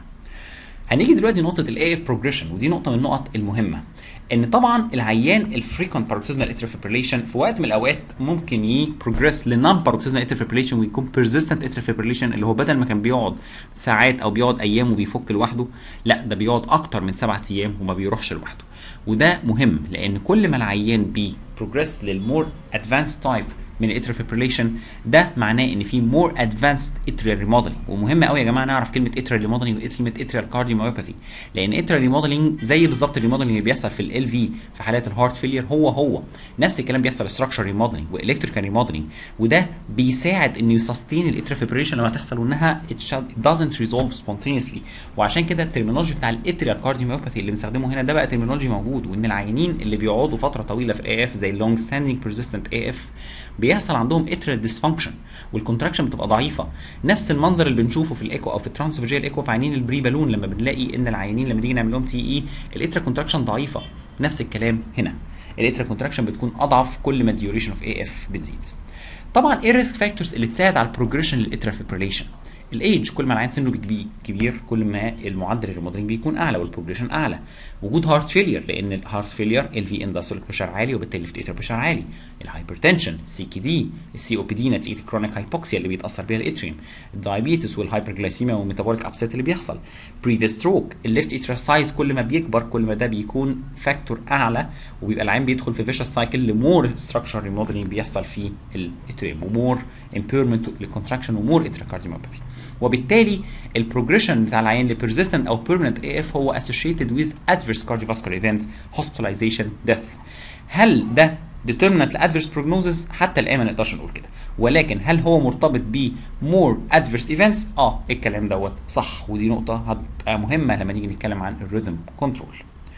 هنيجي دلوقتي نقطه الاي اف بروجريشن ودي نقطه من النقط المهمه ان طبعا العيان الفريكونت باروكسيزمال اتريال فيبريليشن في وقت من الاوقات ممكن يبروجريس لنون باروكسيزمال اتريال فيبريليشن ويكون بيرزيستنت اتريال فيبريليشن اللي هو بدل ما كان بيقعد ساعات او بيقعد ايام وبيفك لوحده لا ده بيقعد اكتر من سبعة ايام وما بيروحش لوحده وده مهم لان كل ما العيان بيبروجريس للمور ادفانس تايب من الاتريال فيبريليشن ده معناه ان في مور ادفانسد اتريال ريموديلنج ومهم قوي يا جماعه نعرف كلمه اتريال ريموديلنج وكلمه اتريال كارديوميوباثي لان اتريال ريموديلنج زي بالظبط الريموديلنج اللي بيحصل في ال في في حالات الهارت فيلير هو هو نفس الكلام بيحصل ستراكشر ريموديلنج والكتريكال ريموديلنج وده بيساعد انه يسستين الاتريال فيبريليشن لما تحصل وانها it doesn't resolve spontaneously وعشان كده الترمينولوجي بتاع الاتريال كارديوميوباثي اللي بنستخدمه هنا ده بقى ترمينولوجي موجود وان العيانين اللي بيقعدوا فتره طويله في الاي اف زي اللونج ستاندينج بيرزيستنت اي اف بيحصل عندهم اتريال ديسفانكشن والكونتراكشن بتبقى ضعيفه نفس المنظر اللي بنشوفه في الايكو او في الترانسفيجيال ايكو في عيانين البري بالون لما بنلاقي ان العيانين لما نيجي نعمل لهم تي اي الاتريال كونتراكشن ضعيفه نفس الكلام هنا الاتريال كونتراكشن بتكون اضعف كل ما الديوريشن اوف اي اف بتزيد طبعا ايه الريسك فاكتورز اللي تساعد على البروجريشن للاتريال فيبريليشن الايج كل ما العيان سنه بيجي- كبير كل ما المعدل الريموديلنج بيكون اعلى والبروجريشن اعلى وجود هارت فيلير لان الهارت فيلير ال في ان دايستوليك بريشر عالي وبالتالي الليفت اتر بريشر عالي الهايبرتنشن السي كي دي السي او بي دي نتيجه الكرونيك هايبوكسيا اللي بيتاثر بيها الاتريوم الدايابيتس والهايبرجلايسيميا والميتابوليك ابسيت اللي بيحصل بريفيس ستروك الليفت اتر سايز كل ما بيكبر كل ما ده بيكون فاكتور اعلى وبيبقى العين بيدخل في فيشس سايكل لمور ستراكشر ريموديلنج بيحصل في الاتريوم ومور امبيرمنت للكونتراكشن ومور اتراكارديوميوباثي وبالتالي البروجريشن بتاع العيان لبرزيستنت او بيرمننت اي اف هو associated with adverse cardiovascular events hospitalization death هل ده determinant لادفيرس بروجنوزز حتى الان ما نقدرش نقول كده ولكن هل هو مرتبط ب more adverse events اه الكلام دوت صح ودي نقطه هتبقى مهمه لما نيجي نتكلم عن الريذم كنترول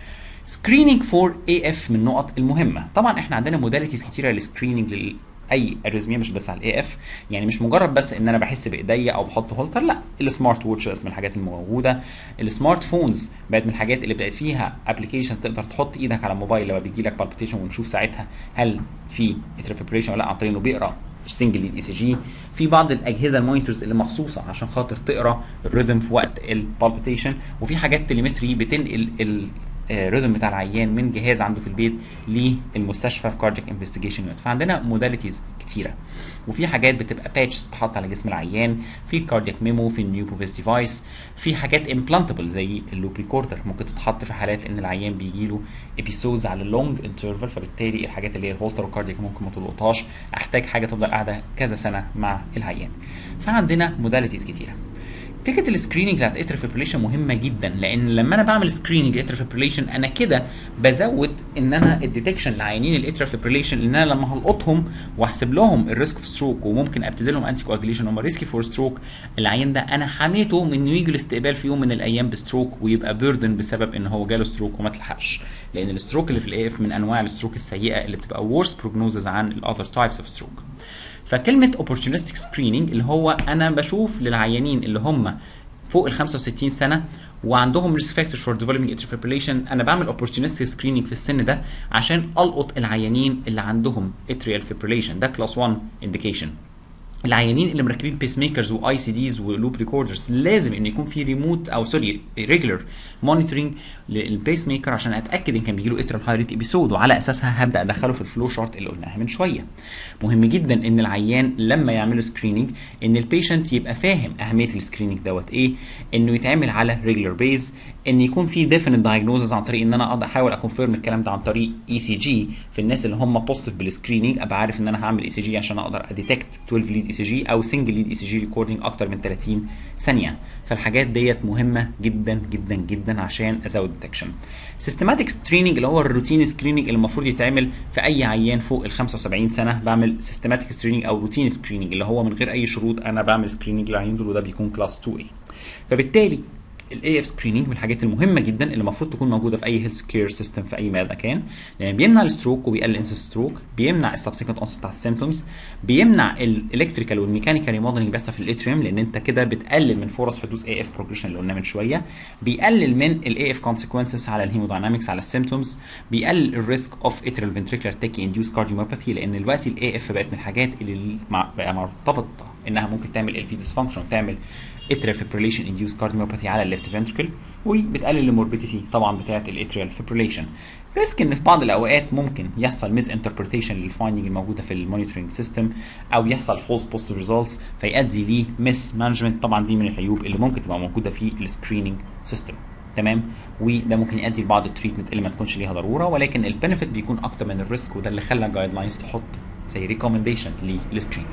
سكريننج فور اي اف من النقط المهمه طبعا احنا عندنا موداليتيز كتيره للسكريننج لل اي اريزميا مش بس على الاي اف يعني مش مجرد بس ان انا بحس بايديا او بحط هولتر لا السمارت ووتش من الحاجات الموجوده السمارت فونز بقت من الحاجات اللي بقت فيها ابلكيشنز تقدر تحط ايدك على الموبايل لما بيجي لك بالبيتيشن ونشوف ساعتها هل في اتريفيبريشن ولا لا عن طريق انه بيقرا سنجل اي سي جي في بعض الاجهزه المونيتورز اللي مخصوصه عشان خاطر تقرا الريذم في وقت البالبيتيشن وفي حاجات تليمتري بتنقل ال الريذم بتاع العيان من جهاز عنده في البيت للمستشفى في كاردياك انفستيجيشن يونت فعندنا موداليتيز كتيره وفي حاجات بتبقى باتش بتتحط على جسم العيان في الكاردياك ميمو في النيو بوفيس ديفايس في حاجات امبلانتبل زي اللوب ريكوردر ممكن تتحط في حالات ان العيان بيجي له ابيسودز على اللونج انترفال فبالتالي الحاجات اللي هي الهولتر والكاردياك ممكن ما تلقطهاش احتاج حاجه تفضل قاعده كذا سنه مع العيان فعندنا موداليتيز كتيره فكره السكريننج بتاعت اتر فيبريليشن مهمه جدا لان لما انا بعمل سكريننج اتر فيبريليشن انا كده بزود ان انا الديتكشن لعيانين الاتر فيبريليشن ان انا لما هلقطهم واحسب لهم الريسك في ستروك وممكن ابتدي لهم انتي كواجيليشن هم ريسكي فور ستروك العيان ده انا حميته من انه يجي الاستقبال في يوم من الايام بستروك ويبقى بيردن بسبب ان هو جاله ستروك وما تلحقش لان الستروك اللي في الاي اف من انواع الستروك السيئه اللي بتبقى worse prognosis عن الاذر تايبس اوف ستروك فكلمه opportunistic screening اللي هو انا بشوف للعيانين اللي هم فوق ال 65 سنه وعندهم ريسك فاكتور فور ديفلوبينج اتريال فيبريليشن انا بعمل اوبورتونستيك سكريننج في السن ده عشان القط العيانين اللي عندهم اتريال فيبريليشن ده كلاس 1 انديكيشن العيانين اللي مركبين بيس ميكرز واي سي ديز ولوب ريكوردرز لازم ان يكون في ريموت او سوري ريجولر مونيتورنج للبيس ميكر عشان اتاكد ان كان بيجي له اترال هاي ريت ابيسود وعلى اساسها هبدا ادخله في الفلو شارت اللي قلناها من شويه مهم جدا ان العيان لما يعملوا سكريننج ان البيشنت يبقى فاهم اهميه السكريننج دوت ايه انه يتعمل على ريجولر بيز ان يكون في ديفينيت دايجنوزز عن طريق ان انا اقدر احاول اكونفيرم الكلام ده عن طريق اي سي جي في الناس اللي هم بوزيتيف بالسكريننج ابقى عارف ان انا هعمل اي سي جي عشان اقدر اديتكت 12 ليد اي سي جي او سنجل ليد اي سي جي ريكوردنج اكتر من 30 ثانيه فالحاجات ديت مهمه جدا جدا جدا عشان ازود ديتكشن سيستماتيك سكريننج اللي هو الروتين سكريننج اللي المفروض يتعمل في اي عيان فوق ال 75 سنه بعمل سيستماتيك سكريننج او روتين سكريننج اللي هو من غير اي شروط انا بعمل سكريننج للعيانين دول وده بيكون كلاس 2 a فبالتالي الاي اف سكريننج من الحاجات المهمه جدا اللي المفروض تكون موجوده في اي هيلث كير سيستم في اي مكان لان بيمنع الستروك وبيقلل انسف ستروك بيمنع السبسيكونت اونست بتاع السيمبتومز بيمنع الالكتريكال والميكانيكال ريموديلنج بس في الاتريوم لان انت كده بتقلل من فرص حدوث اي اف بروجريشن اللي قلنا من شويه بيقلل من الاي اف كونسيكونسز على الهيموداينامكس على السيمبتومز بيقلل الريسك اوف اتريال فنتريكولار تاكي انديوس كارديوميوباثي لان دلوقتي الاي اف بقت من الحاجات اللي مع بقى مرتبطه انها ممكن تعمل ال في ديسفانكشن وتعمل اتريال فيبريليشن انديوس كارديوميوباثي على الليفت فنتركل وبتقلل الموربيديتي طبعا بتاعه الاتريال فيبريليشن ريسك ان في بعض الاوقات ممكن يحصل ميس انتربريتيشن للفايندنج الموجوده في المونيتورنج سيستم او يحصل فولس بوزيتيف ريزلتس فيؤدي ليه ميس مانجمنت طبعا دي من العيوب اللي ممكن تبقى موجوده في السكريننج سيستم تمام وده ممكن يؤدي لبعض التريتمنت اللي ما تكونش ليها ضروره ولكن البنفيت بيكون اكتر من الريسك وده اللي خلى الجايد لاينز تحط زي ريكومنديشن للسكريننج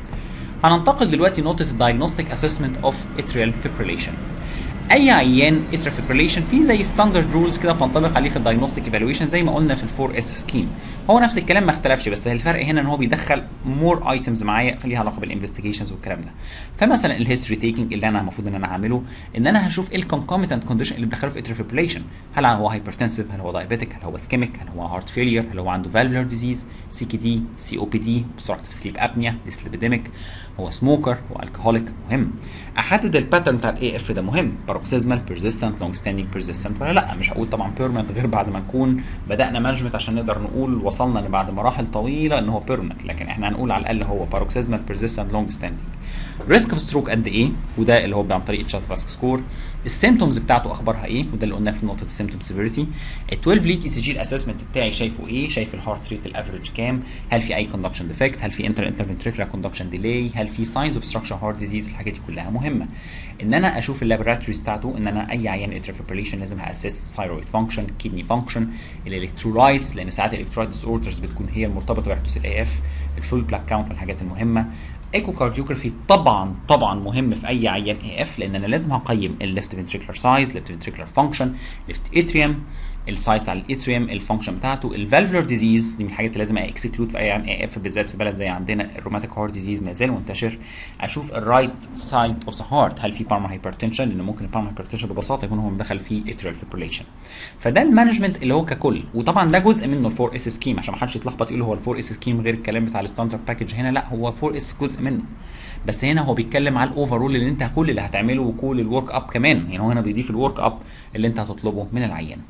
هننتقل دلوقتي نقطة الدايجنوستيك اسسمنت اوف اتريال فيبريليشن اي عيان اتريال فيبريليشن في زي ستاندرد رولز كده بتنطبق عليه في الدايجنوستيك ايفالويشن زي ما قلنا في الفور اس سكيم هو نفس الكلام ما اختلفش بس الفرق هنا ان هو بيدخل مور ايتمز معايا ليها علاقه بالانفستيجيشنز والكلام ده فمثلا الهيستوري تيكينج اللي انا المفروض ان انا اعمله ان انا هشوف ايه الكونكوميتنت كونديشن اللي بتدخله في اتريال فيبريليشن هل هو هايبرتنسيف هل هو دايابيتيك هل هو سكيميك هل هو هارت فيلير هل هو عنده فالفولار ديزيز سي كي دي سي او بي دي obstructive سليب ابنيا ديسليبيديميك هو سموكر هو الكهوليك مهم احدد الباترن بتاع الاي اف ده مهم باروكسيزمال بيرزيستنت لونج ستاندينج بيرزيستنت ولا لا مش هقول طبعا بيرمنت غير بعد ما نكون بدانا مانجمنت عشان نقدر نقول وصلنا لبعد مراحل طويله ان هو بيرمنت لكن احنا هنقول على الاقل هو باروكسيزمال بيرزيستنت لونج ستاندينج ريسك اوف ستروك قد ايه وده اللي هو عن طريق الشات فاسك سكور السيمتومز بتاعته اخبارها ايه وده اللي قلناه في نقطه السيمتوم سيفيريتي ال 12 ليد اي سي جي الاسسمنت بتاعي شايفه ايه شايف الهارت ريت الافريج كام هل في اي كوندكشن ديفكت هل في انتر انترفنتريكولار كوندكشن ديلي هل في ساينز اوف ستراكشر هارت ديزيز الحاجات دي كلها مهمه ان انا اشوف اللابوراتوريز بتاعته ان انا اي عيان اتريال فيبريليشن لازم هاسس ثايرويد فانكشن كيدني فانكشن الالكترولايتس لان ساعات الالكترولايت ديس اوردرز بتكون هي المرتبطه بحدوث الاي اف الفول بلاك كاونت من الحاجات المهمه ايكو كارديوجرافي طبعا طبعا مهم في اي عيان اي اف لان انا لازم هقيم الليفت فنتريكولار سايز ليفت فنتريكولار فانكشن ليفت اتريوم السايز على الاتريوم الفانكشن بتاعته الفالفولار ديزيز دي من الحاجات اللي لازم اكسكلود في اي عيان اي اف بالذات في بلد زي عندنا الروماتيك هارت ديزيز ما زال منتشر اشوف الرايت سايد اوف ذا هارت هل في بارما هايبرتنشن لان ممكن البارما هايبرتنشن ببساطه يكون هو مدخل فيه اتريال فيبريليشن فده المانجمنت اللي هو ككل وطبعا ده جزء منه الفور اس سكيم عشان ما حدش يتلخبط يقول هو الفور اس سكيم غير الكلام بتاع الستاندرد باكج هنا لا هو 4 اس جزء منه بس هنا هو بيتكلم على الاوفرول اللي انت كل اللي هتعمله وكل الورك اب كمان يعني هو هنا بيضيف الورك اب اللي انت هتطلبه من العيان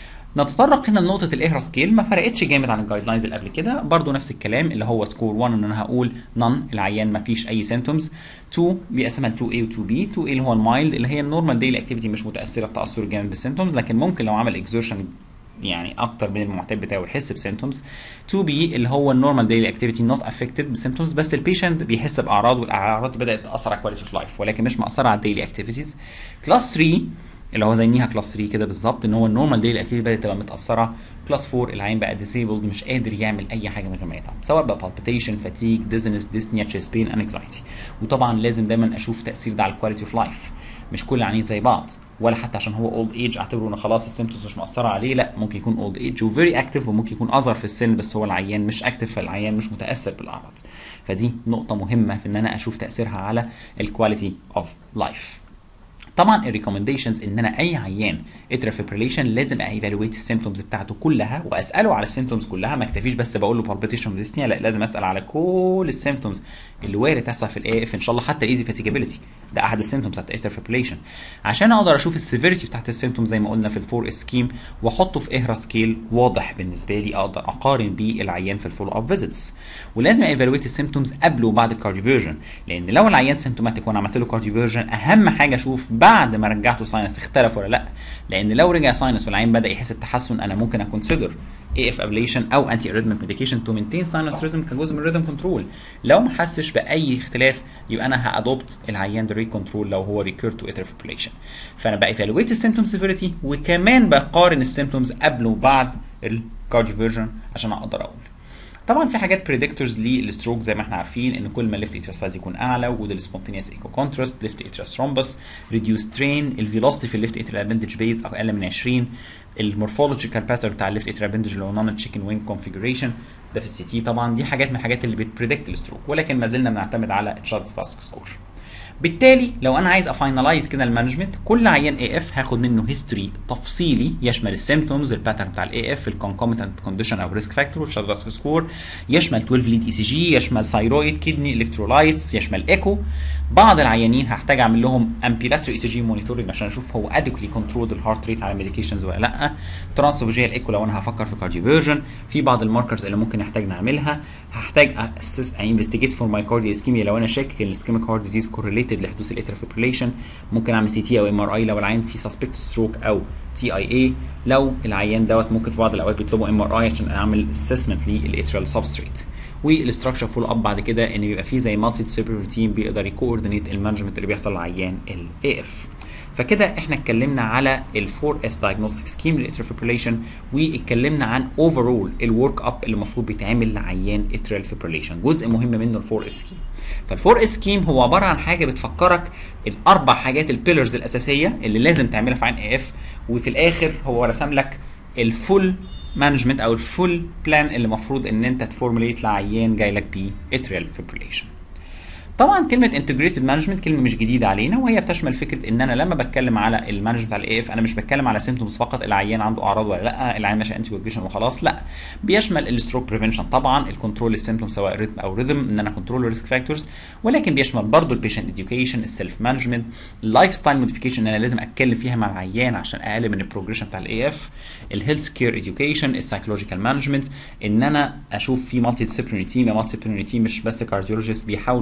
نتطرق هنا لنقطة الاهرا سكيل ما فرقتش جامد عن الجايد لاينز اللي قبل كده برضو نفس الكلام اللي هو سكور 1 ان انا هقول نون العيان ما فيش اي سيمتومز 2 بيقسمها ل 2 a و 2 b 2 a اللي هو المايلد اللي هي النورمال ديلي اكتيفيتي مش متاثره التاثر جامد بالسيمتومز لكن ممكن لو عمل اكزورشن يعني اكتر من المعتاد بتاعه يحس بسيمتومز 2 بي اللي هو النورمال ديلي اكتيفيتي نوت افكتد بسيمتومز بس البيشنت بيحس باعراض والاعراض بدات تاثر على كواليتي اوف لايف ولكن مش مأثره على الديلي اكتيفيتيز كلاس 3 اللي هو زينيها كلاس 3 كده بالظبط ان هو النورمال ديلي اكتيفيتي بدات تبقى متاثره كلاس 4 العين بقى ديسيبلد مش قادر يعمل اي حاجه من غير ما يتعب سواء بقى بالبيتيشن فاتيج ديزنس ديسنيا تشيست بين انكزايتي وطبعا لازم دايما اشوف تاثير ده على الكواليتي اوف لايف مش كل العيانين زي بعض ولا حتى عشان هو اولد ايج اعتبره ان خلاص السيمتومز مش مأثره عليه لا ممكن يكون اولد ايج وفيري اكتف وممكن يكون اصغر في السن بس هو العيان مش اكتف فالعيان مش متاثر بالاعراض فدي نقطه مهمه في ان انا اشوف تاثيرها على الكواليتي اوف لايف طبعا الريكومنديشنز ان انا اي عيان اترا فيبريليشن لازم ايفالويت السيمتومز بتاعته كلها واساله على السيمتومز كلها ما اكتفيش بس بقول له بالبيتيشن ديسنيا لا لازم اسال على كل السيمتومز اللي وارد تحصل في الاي اف ان شاء الله حتى ايزي فاتيجابيلتي ده احد السيمتومز بتاعت اترا فيبريليشن عشان اقدر اشوف السيفيريتي بتاعت السيمتومز زي ما قلنا في الفور سكيم واحطه في اهرا سكيل واضح بالنسبه لي اقدر اقارن بيه العيان في الفولو اب فيزيتس ولازم ايفالويت السيمتومز قبل وبعد الكارديوفيرجن لان لو العيان سيمتوماتيك وانا عملت له كارديوفيرجن اهم حاجه اشوف بعد ما رجعته ساينس اختلف ولا لا لان لو رجع ساينس والعين بدا يحس بتحسن انا ممكن اكونسيدر اي اف ابليشن او انتي اريثميك ميديكيشن تو مينتين ساينس ريزم كجزء من الريزم كنترول لو ما حسش باي اختلاف يبقى انا هادوبت العيان ده كنترول لو هو ريكير تو اتر فيبريليشن فانا بايفالويت السيمتوم سيفيريتي وكمان بقارن السيمتومز قبل وبعد الكارديوفيرجن عشان اقدر اقول طبعا في حاجات بريدكتورز للستروك زي ما احنا عارفين ان كل ما الليفت اتريال سايز يكون اعلى وجود السبونتينيوس ايكو كونتراست ليفت اتريال ثرومبس ريديوس ترين الفيلوسيتي في الليفت اتريال ابندج بيز اقل من 20 المورفولوجيكال باترن بتاع الليفت اتريال ابندج اللي هو نون تشيكن وينج كونفيجريشن ده في السي تي طبعا دي حاجات من الحاجات اللي بتبريدكت الستروك ولكن ما زلنا بنعتمد على تشارلز فاسك سكور بالتالي لو انا عايز افاينلايز كده المانجمنت كل عيان اي اف هاخد منه هيستوري تفصيلي يشمل السيمتومز الباترن بتاع الاي اف الكونكوميتنت كونديشن او ريسك فاكتور والشارلز فاسك سكور يشمل 12 ليد اي سي جي يشمل ثايرويد كدني الكترولايتس يشمل ايكو بعض العيانين هحتاج اعمل لهم امبيلاتري اي سي جي مونيتورنج عشان اشوف هو ادكولي كنترول الهارت ريت على ميديكيشنز ولا لا ترانسفوجيال ايكو لو انا هفكر في كارديوفيرجن في بعض الماركرز اللي ممكن نحتاج نعملها هحتاج اسس انفستيجيت فور مايكارديا اسكيميا لو انا شاكك ان الاسكيميك هارت ديزيز كورليتد لحدوث الاتر فيبريليشن ممكن اعمل سي تي او ام ار اي لو العيان فيه سسبكت ستروك او تي اي اي لو العيان دوت ممكن في بعض الاوقات بيطلبوا ام ار اي عشان اعمل اسسمنت للاتريال سبستريت والاستراكشر فول اب بعد كده ان بيبقى فيه زي مالتي ديسيبلينري تيم بيقدر يكوردينيت المانجمنت اللي بيحصل للعيان الاي اف فكده احنا اتكلمنا على ال 4 اس دايجنوستيك سكيم للاتريال فيبريليشن واتكلمنا عن اوفرول الورك اب اللي المفروض بيتعمل لعيان اتريال فيبريليشن جزء مهم منه ال 4 اس سكيم فال 4 اس سكيم هو عباره عن حاجه بتفكرك الاربع حاجات البيلرز الاساسيه اللي لازم تعملها في عين اي اف وفي الاخر هو رسم لك الفول مانجمنت او الفول بلان اللي المفروض ان انت تفورمulate لعيان جاي لك بيه اتريال فيبريليشن طبعا كلمه انتجريتد مانجمنت كلمه مش جديده علينا وهي بتشمل فكره ان انا لما بتكلم على المانجمنت على الاي اف انا مش بتكلم على سيمتومز فقط العيان عنده اعراض ولا لا العيان ماشي انتي كوجريشن وخلاص لا بيشمل الستروك بريفنشن طبعا الكنترول السيمتوم سواء ريتم او ريذم ان انا كنترول الريسك فاكتورز ولكن بيشمل برضه البيشنت اديوكيشن السيلف مانجمنت اللايف ستايل موديفيكيشن انا لازم اتكلم فيها مع العيان عشان اقلل من البروجريشن بتاع الاي اف الهيلث كير اديوكيشن السايكولوجيكال مانجمنت ان انا اشوف في مالتي ديسيبلينري تيم مالتي ديسيبلينري تيم مش بس كارديولوجيست بيحاولوا ان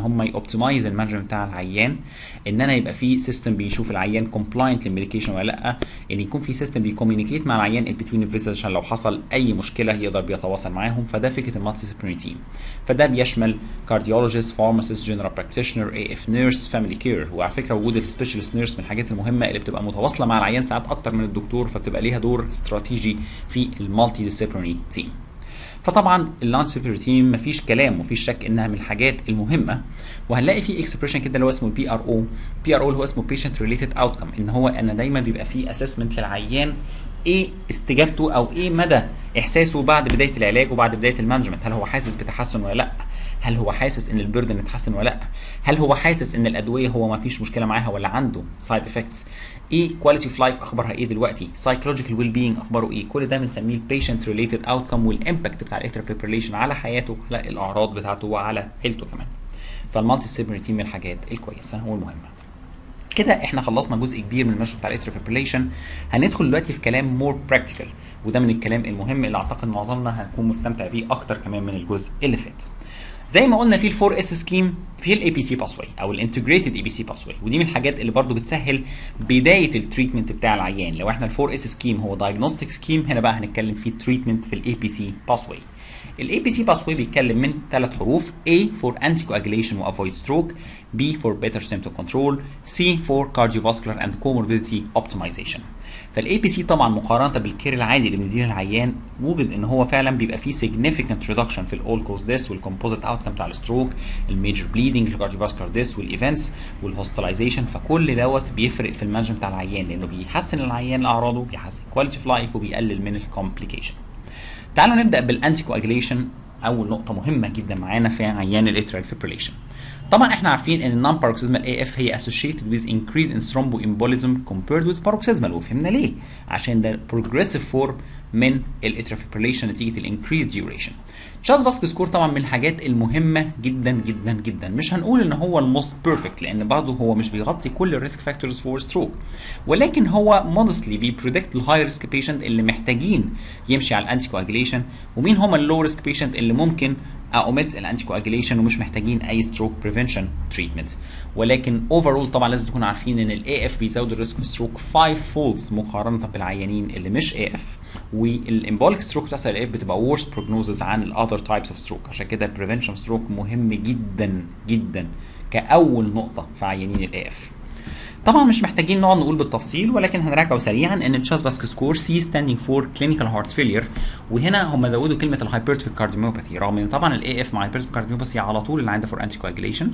هم يوبتمايز المانجمنت بتاع العيان ان انا يبقى في سيستم بيشوف العيان كومبلاينت للميديكيشن ولا لا ان يكون في سيستم بيكوميونيكيت مع العيان ان بتوين الفيزز عشان لو حصل اي مشكله يقدر بيتواصل معاهم فده فكره المالتي ديسيبلينري تيم فده بيشمل كارديولوجيست فارماسيست جنرال براكتيشنر اي اف نيرس فاميلي كير وعلى فكره وجود السبيشالست نيرس من الحاجات المهمه اللي بتبقى متواصله مع العيان ساعات اكتر من الدكتور فبتبقى ليها دور استراتيجي في المالتي ديسيبلينري تيم فطبعا اللانش سيبري تيم مفيش كلام مفيش شك انها من الحاجات المهمه وهنلاقي في اكسبريشن كده اللي هو اسمه البي ار او بي ار او اللي هو اسمه بيشنت ريليتد اوتكم ان هو انا دايما بيبقى في اسسمنت للعيان ايه استجابته او ايه مدى احساسه بعد بدايه العلاج وبعد بدايه المانجمنت هل هو حاسس بتحسن ولا لا هل هو حاسس ان البردن اتحسن ولا لا هل هو حاسس ان الادويه هو ما فيش مشكله معاها ولا عنده سايد افكتس ايه كواليتي اوف لايف اخبارها ايه دلوقتي سايكولوجيكال ويل بينج اخباره ايه كل ده بنسميه البيشنت ريليتد اوتكم والامباكت بتاع الاترال فيبريليشن على حياته على الاعراض بتاعته وعلى عيلته كمان فالمالتي سيبري تيم من الحاجات الكويسه والمهمه كده احنا خلصنا جزء كبير من المشروع بتاع الاترال فيبريليشن هندخل دلوقتي في كلام مور براكتيكال وده من الكلام المهم اللي اعتقد معظمنا هنكون مستمتع بيه اكتر كمان من الجزء اللي فات زي ما قلنا في الفور اس سكيم في الاي بي سي باسواي او الانتجريتد اي بي سي باسواي ودي من الحاجات اللي برضو بتسهل بدايه التريتمنت بتاع العيان لو احنا الفور اس سكيم هو دايجنوستيك سكيم هنا بقى هنتكلم في التريتمنت في الاي بي سي باسواي الاي بي سي باسواي بيتكلم من ثلاث حروف A for anticoagulation و avoid stroke B for better symptom control C for cardiovascular and comorbidity optimization فالاي بي سي طبعا مقارنه بالكير العادي اللي بنديه للعيان وجد ان هو فعلا بيبقى فيه significant reduction في الاول كوز ديس والكومبوزيت اوتكم بتاع الستروك الميجر بليدنج الكارديوفاسكولار ديس والايفنتس والهوسبيتاليزيشن فكل دوت بيفرق في المانجمنت بتاع العيان لانه بيحسن العيان اعراضه بيحسن كواليتي اوف لايف وبيقلل من الكومبليكيشن تعالوا نبدا بالانتي كواجيليشن اول نقطه مهمه جدا معانا في عيان الاترال فيبريليشن طبعا احنا عارفين ان النون باروكسيزمال اي اف هي associated with increase in thromboembolism compared with paroxysmal وفهمنا ليه عشان ده progressive form من الاترال فيبريليشن نتيجه الانكريز ديوريشن تشارلز باسك سكور طبعا من الحاجات المهمه جدا جدا جدا مش هنقول ان هو الموست بيرفكت لان برضه هو مش بيغطي كل الريسك فاكتورز فور ستروك ولكن هو مودستلي بيبريدكت الهاي ريسك بيشنت اللي محتاجين يمشي على الانتي كواجيليشن ومين هم اللو ريسك بيشنت اللي ممكن اوميت الانتي كواجيليشن ومش محتاجين اي ستروك بريفنشن تريتمنت ولكن اوفرول طبعا لازم تكونوا عارفين ان الاي اف بيزود الريسك ستروك 5 فولز مقارنه بالعيانين اللي مش اي اف والامبوليك ستروك بتحصل الاف بتبقى ورس بروجنوزز عن الاذر تايبس اوف ستروك عشان كده البريفنشن ستروك مهم جدا جدا كاول نقطه في عيانين الاي اف طبعا مش محتاجين نقعد نقول بالتفصيل ولكن هنراجعه سريعا ان التشاس باسك سكور سي ستاندينج فور كلينيكال هارت فيلير وهنا هم زودوا كلمه الهايبرتروفيك كارديوميوباثي رغم ان طبعا الاي اف مع الهايبرتروفيك كارديوميوباثي على طول اللي عندها فور انتي كواجيليشن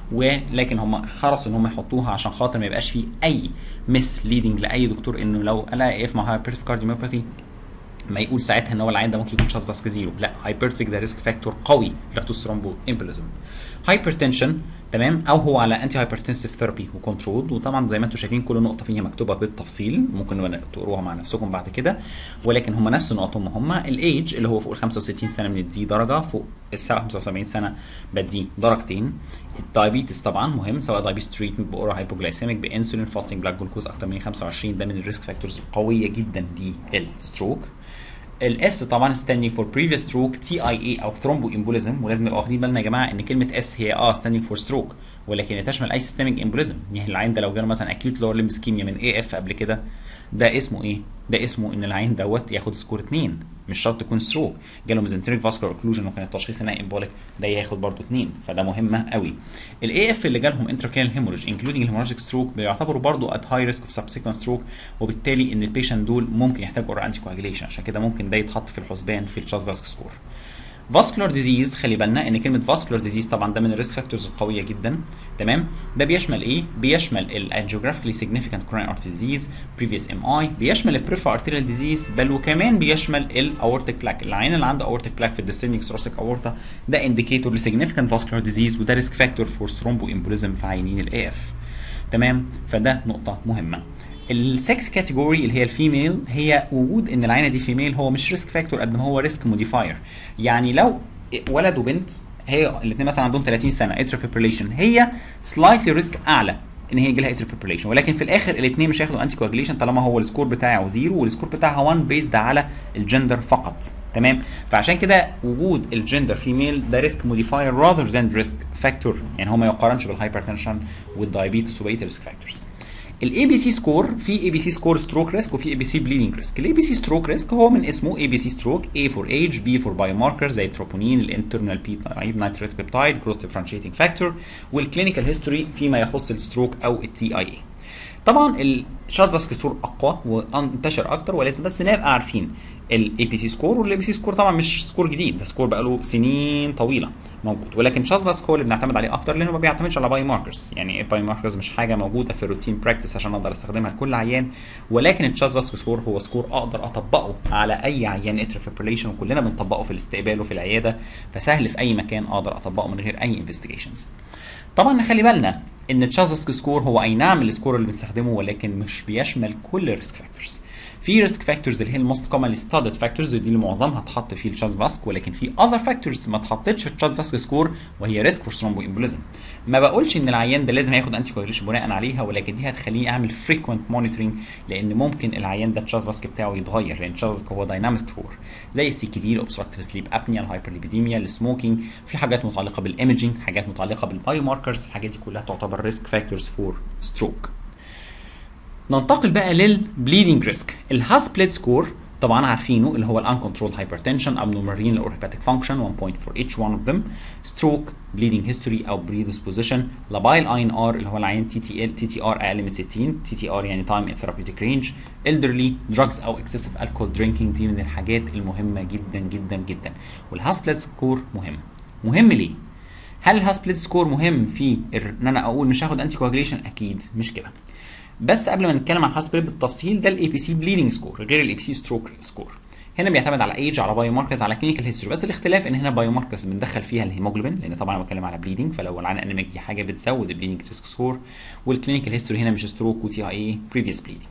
ولكن هم حرصوا ان هم يحطوها عشان خاطر ما يبقاش فيه اي مس ليدنج لاي دكتور انه لو قال اي اف مع هايبرتروفيك كارديوميوباثي ما يقول ساعتها ان هو العيان ده ممكن يكون شاس باسك زيرو لا هايبرتروفيك ده ريسك فاكتور قوي لاكتوس ثرومبو امبوليزم هايبرتنشن تمام او هو على انتي هايبرتنسيف ثيرابي وكنترول وطبعا زي ما انتم شايفين كل نقطه فيها مكتوبه بالتفصيل ممكن تقروها مع نفسكم بعد كده ولكن هم نفس النقط هم هم الايج اللي هو فوق ال 65 سنه بنديه درجه فوق ال 75 سنه بديه درجتين الدايابيتس طبعا مهم سواء دايابيتس تريتمنت باورا هايبوجلايسيميك بانسولين فاستنج بلاك جلوكوز اكتر من 25 ده من الريسك فاكتورز القويه جدا للستروك الاس طبعا standing for previous stroke تي اي اي او ثرومبو امبوليزم ولازم نبقى واخدين بالنا يا جماعه ان كلمه اس هي اه standing for stroke ولكن تشمل اي سيستميك امبوليزم يعني العين ده لو جاله مثلا اكيوت لور ليمب اسكيميا من اي اف قبل كده ده اسمه ايه؟ ده اسمه ان العين دوت ياخد سكور 2 مش شرط يكون ستروك جاله ميزنتريك فاسكولار اوكلوجن وكان التشخيص هنا امبوليك ده ياخد برضه 2 فده مهمه قوي الاي اف اللي جالهم انتراكينال هيموريج انكلودنج الهيموراجيك ستروك بيعتبروا برضه ات هاي ريسك اوف سبسيكونت ستروك وبالتالي ان البيشنت دول ممكن يحتاجوا اورا انتي كواجيليشن عشان كده ممكن ده يتحط في الحسبان في التشاس فاسك سكور فاسكولار ديزيز خلي بالنا ان كلمه فاسكولار ديزيز طبعا ده من الريسك فاكتورز القويه جدا تمام ده بيشمل ايه بيشمل الانجيوغرافيكلي سيجنيفيكانت كوروناري ارتري ديزيز بريفيوس ام اي بيشمل البريفا ارتيريال ديزيز بل وكمان بيشمل الاورتيك بلاك العين اللي عنده اورتيك بلاك في الديسندنج ثوراسيك اورتا ده انديكيتور لسيجنيفيكانت فاسكولار ديزيز وده ريسك فاكتور فور ثرومبو امبوليزم في عينين الاي اف تمام فده نقطه مهمه السكس كاتيجوري اللي هي الفيميل هي وجود ان العينه دي فيميل هو مش ريسك فاكتور قد ما هو ريسك موديفاير يعني لو ولد وبنت هي الاثنين مثلا عندهم 30 سنه اترا فيبريليشن هي سلايتلي ريسك اعلى ان هي يجي لها اتريال فيبريليشن ولكن في الاخر الاثنين مش هياخدوا انتي كواجليشن طالما هو السكور بتاعه زيرو والسكور بتاعها 1 بيزد على الجندر فقط تمام فعشان كده وجود الجندر فيميل ده ريسك موديفاير راذر ذان ريسك فاكتور يعني هو ما يقارنش بالهايبرتنشن والدايابيتس وبقيه الريسك فاكتورز الاي بي سي سكور في اي بي سي سكور ستروك ريسك وفي اي بي سي بليدنج ريسك الاي بي سي ستروك ريسك هو من اسمه اي بي سي ستروك اي فور ايج بي فور بايو ماركر زي التروبونين الانترنال بي نايتريت بيبتايد كروس ديفرنشيتنج فاكتور والكلينيكال هيستوري فيما يخص الستروك او التي اي اي طبعا الشاذ فاسكي سكور اقوى وانتشر اكتر ولازم بس نبقى عارفين الاي بي سي سكور والاي بي سي سكور طبعا مش سكور جديد ده سكور بقاله سنين طويله موجود ولكن شاذ فاسكي هو اللي بنعتمد عليه اكتر لانه ما بيعتمدش على باي ماركرز يعني الباي ماركرز مش حاجه موجوده في الروتين براكتس عشان اقدر استخدمها لكل عيان ولكن الشاذ فاسكي سكور هو سكور اقدر اطبقه على اي عيان اتر فيبريليشن وكلنا بنطبقه في الاستقبال وفي العياده فسهل في اي مكان اقدر اطبقه من غير اي انفستيجيشنز طبعا نخلي بالنا ان التشازسكي سكور هو اي نعم السكور اللي بنستخدمه ولكن مش بيشمل كل الريسك فاكتورز في ريسك فاكتورز اللي هي الموست كومنلي ستادد فاكتورز دي اللي معظمها اتحط في التشاز فاسك ولكن في اذر فاكتورز ما اتحطتش في التشاز فاسك سكور وهي ريسك فور ثرومبو امبوليزم ما بقولش ان العيان ده لازم ياخد انتي كوagulation بناء عليها ولكن دي هتخليه يعمل فريكوينت مونيتورنج لان ممكن العيان ده التشاز فاسك بتاعه يتغير لان التشاز هو دايناميك سكور زي السي كي دي الاوبستراكتيف سليب ابنيا الهايبرليبيديميا السموكينج في حاجات متعلقه بالايمجنج حاجات متعلقه بالبايو ماركرز الحاجات دي كلها تعتبر ريسك فاكتورز فور ستروك ننتقل بقى للبليدنج ريسك الهاسبليت سكور طبعا عارفينه اللي هو الان كنترول هايبرتنشن abnormal renal or hepatic function 1 point for each one of them stroke bleeding history او predisposition labile INR اللي هو العيان تي تي ال تي تي ار اقل من 60 تي تي ار يعني time in therapeutic range elderly drugs او excessive alcohol drinking دي من الحاجات المهمه جدا جدا جدا والهاسبليت سكور مهم مهم ليه هل الهاسبليت سكور مهم في ان انا اقول مش هاخد انتي كواجليشن اكيد مش كده بس قبل ما نتكلم عن الهاسبليت بالتفصيل ده الاي بي سي بليدنج سكور غير الاي بي سي ستروك سكور هنا بيعتمد على ايج على بايو ماركرز على كلينيكال هيستوري بس الاختلاف ان هنا بايو ماركرز بندخل فيها الهيموجلوبين لان طبعا انا بتكلم على بليدنج فلو العين انيميك دي حاجه بتزود البليدنج ريسك سكور والكلينيكال هيستوري هنا مش ستروك وتي اي بريفيوس بليدنج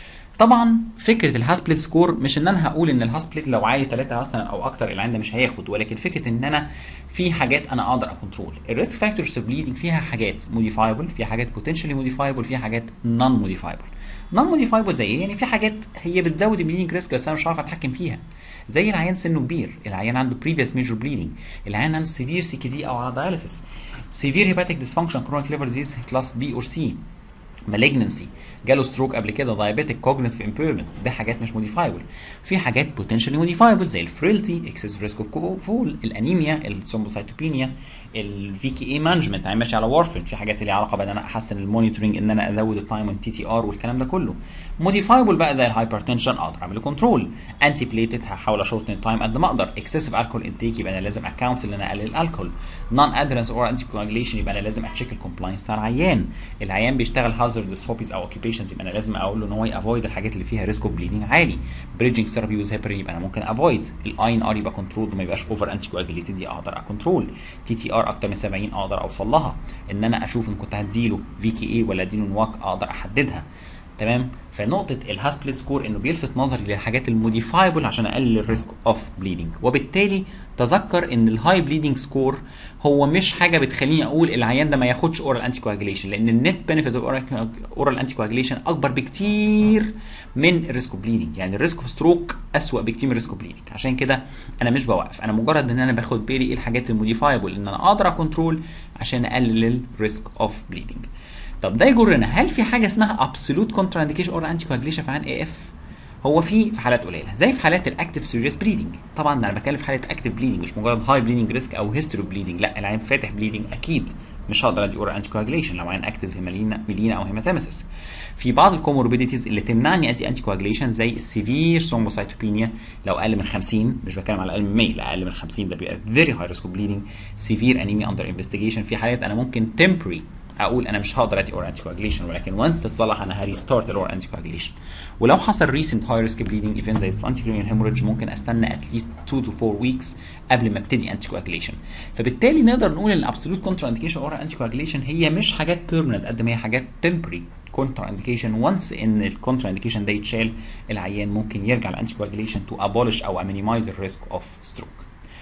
طبعا فكره الهاسبليت سكور مش ان انا هقول ان الهاسبليت لو عالي 3 مثلا او اكتر العين ده مش هياخد ولكن فكره ان انا في حاجات انا اقدر اكونترول الريسك فاكتورز اوف بليدنج فيها حاجات موديفايبل فيها حاجات بوتنشالي موديفايبل فيها حاجات نون موديفايبل نون موديفايبل زي ايه يعني في حاجات هي بتزود البليدنج ريسك بس انا مش عارف اتحكم فيها زي العيان سنه كبير العيان عنده بريفيوس ميجور بليدنج العيان عنده سيفير سي كي دي او على داياليسيس سيفير هيباتيك ديسفانكشن كرونيك ليفر ديزيز كلاس بي اور سي مالجنسي جاله ستروك قبل كده دايابيتك كوجنيتيف امبيرمنت ده حاجات مش موديفايبل في حاجات بوتنشالي موديفايبل زي الفريلتي اكسس ريسك اوف فول الانيميا الثرومبوسايتوبينيا الفي كي اي مانجمنت انا ماشي على وارفرين في حاجات اللي علاقه بان انا احسن المونيتورنج ان انا ازود التايم اون تي تي ار والكلام ده كله موديفايبل بقى زي الهايبرتنشن اقدر اعمل كنترول انتي بليتد هحاول اشورتن التايم قد ما اقدر اكسسيف الكول انتيك يبقى انا لازم اكونت ان انا اقلل الكول نون ادرنس اور انتي كواجليشن يبقى انا لازم اتشيك الكومبلاينس بتاع العيان العيان بيشتغل هازاردس هوبيز او اوكيبيشنز يبقى انا لازم اقول له ان هو يافويد الحاجات اللي فيها ريسك اوف بليدنج عالي بريدجنج ثيرابي ويز هيبرين يبقى انا ممكن افويد الاي ان ار يبقى كنترول وما يبقاش اوفر انتي كواجليتد دي اقدر اكنترول تي تي ار اكتر من 70 اقدر اوصل لها ان انا اشوف ان كنت هديله في كي اي ولا اديله نواك اقدر احددها تمام فنقطه الهاسبليت سكور انه بيلفت نظري للحاجات الموديفايبل عشان اقلل الريسك اوف بليدنج وبالتالي تذكر ان الهاي بليدنج سكور هو مش حاجه بتخليني اقول العيان ده ما ياخدش اورال انتي كواجليشن لان النت بنفيت اوف اورال انتي كواجليشن اكبر بكتير من الريسك اوف بليدنج يعني الريسك اوف ستروك اسوأ بكتير من الريسك اوف بليدنج عشان كده انا مش بوقف انا مجرد ان انا باخد بالي ايه الحاجات الموديفايبل ان انا اقدر اكونترول عشان اقلل الريسك اوف بليدنج طب ده يجرنا هل في حاجه اسمها ابسولوت كونترا انديكيشن اور انتي كواجليشن في عن اي اف هو في في حالات قليله زي في حالات الاكتف سيريس بليدنج طبعا انا بتكلم في حاله اكتف بليدنج مش مجرد هاي بليدنج ريسك او هيستوري بليدنج لا العين فاتح بليدنج اكيد مش هقدر ادي اورال انتي كواجليشن لو عين اكتف هيمالينا ميلينا او هيماتيمسس في بعض الكوموربيديتيز اللي تمنعني ادي انتي كواجليشن زي السيفير ثرومبوسايتوبينيا لو اقل من 50 مش بتكلم على اقل من 100 لا اقل من 50 ده بيبقى فيري هاي ريسك بليدنج سيفير انيميا اندر انفستيجيشن في حالات انا ممكن تمبري اقول انا مش هقدر ادي اور انتي كواجليشن ولكن وانس تتصلح انا هريستارت الاور انتي كواجليشن ولو حصل ريسنت هاي ريسك بليدنج ايفنت زي الانتي فلوميال هيموريدج ممكن استنى اتليست 2 تو 4 ويكس قبل ما ابتدي انتي كواجليشن فبالتالي نقدر نقول ان الابسولوت كونترا انديكيشن اور انتي كواجليشن هي مش حاجات بيرمننت قد ما هي حاجات تمبري كونترا انديكيشن وانس ان الكونترا انديكيشن ده يتشال العيان ممكن يرجع الانتي كواجليشن تو ابولش او مينيمايز الريسك اوف ستروك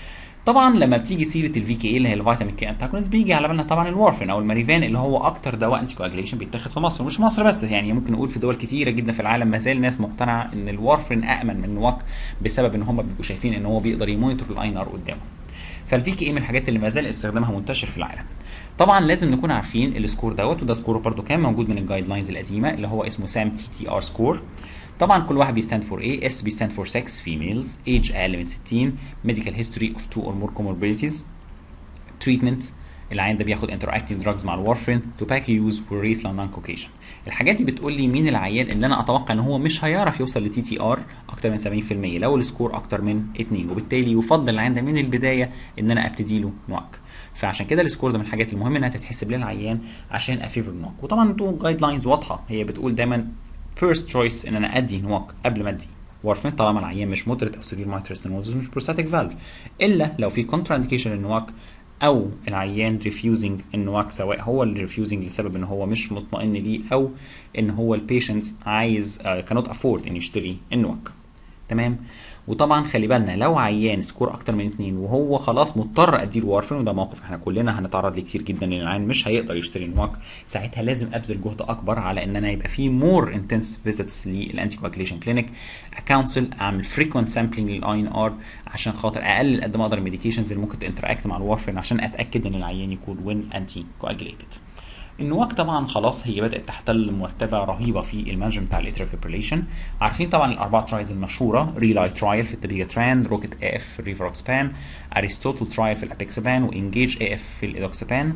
طبعا لما بتيجي سيره الفي كي اي اللي هي الفيتامين كي انتاجونست بيجي على بالنا طبعا الوارفرين او الماريفان اللي هو اكتر دواء انتي كواجليشن بيتاخد في مصر مش مصر بس يعني ممكن نقول في دول كتيره جدا في العالم ما زال الناس مقتنعه ان الوارفرين امن من النواك بسبب ان هم بيبقوا شايفين ان هو بيقدر يمونيتور الاي ان ار قدامه فالفي كي اي من الحاجات اللي ما زال استخدامها منتشر في العالم طبعا لازم نكون عارفين السكور دوت وده سكور برده كان موجود من الجايد لاينز القديمه اللي هو اسمه سام تي تي ار سكور طبعا كل واحد بيستاند فور ايه اس بيستاند فور 6 فيميلز ايج اقل من 60 ميديكال هيستوري اوف 2 اور مور كوموربيديتيز تريتمنت العيان ده بياخد انتراكتيف دراجز مع الوارفرين توباكو يوز والريس لو نون كوكيشن الحاجات دي بتقول لي مين العيان اللي انا اتوقع ان هو مش هيعرف يوصل لتي تي ار اكتر من 70% لو السكور اكتر من 2 وبالتالي يفضل العيان ده من البدايه ان انا ابتدي له نوك فعشان كده السكور ده من الحاجات المهمه انها تتحسب للعيان عشان افيفر نوك وطبعا انتوا جايد لاينز واضحه هي بتقول دايما فيرست تشويس ان انا ادي نوك قبل ما ادي وارفين طالما العيان مش مودريت او سيفير مايترال ستينوزس مش بروستاتيك فالف الا لو في كونترا انديكيشن للنواك او العيان ريفيوزنج النواك سواء هو اللي ريفيوزنج لسبب ان هو مش مطمئن ليه او ان هو البيشنت عايز كانوت افورد ان يشتري النواك تمام وطبعا خلي بالنا لو عيان سكور اكتر من اتنين وهو خلاص مضطر اديله وارفين وده موقف احنا كلنا هنتعرض ليه كتير جدا ان العيان مش هيقدر يشتري نواك ساعتها لازم ابذل جهد اكبر على ان انا يبقى في مور انتنس فيزيتس للانتي كواجليشن كلينيك اكونسل اعمل فريكوينت سامبلينج للاي ان ار عشان خاطر اقلل قد ما اقدر الميديكيشنز اللي ممكن تنتراكت مع الوارفين عشان اتاكد ان العيان يكون وين انتي كواجليتد النواك طبعا خلاص هي بدات تحتل مرتبه رهيبه في المانجمنت بتاع الاتريال فيبريليشن عارفين طبعا الاربع ترايلز المشهوره ريلاي ترايل في التبيجاتران روكيت اي اف في الريفروكسبان ارستوتل ترايل في الابيكسبان وانجيج اي اف في الايدوكسبان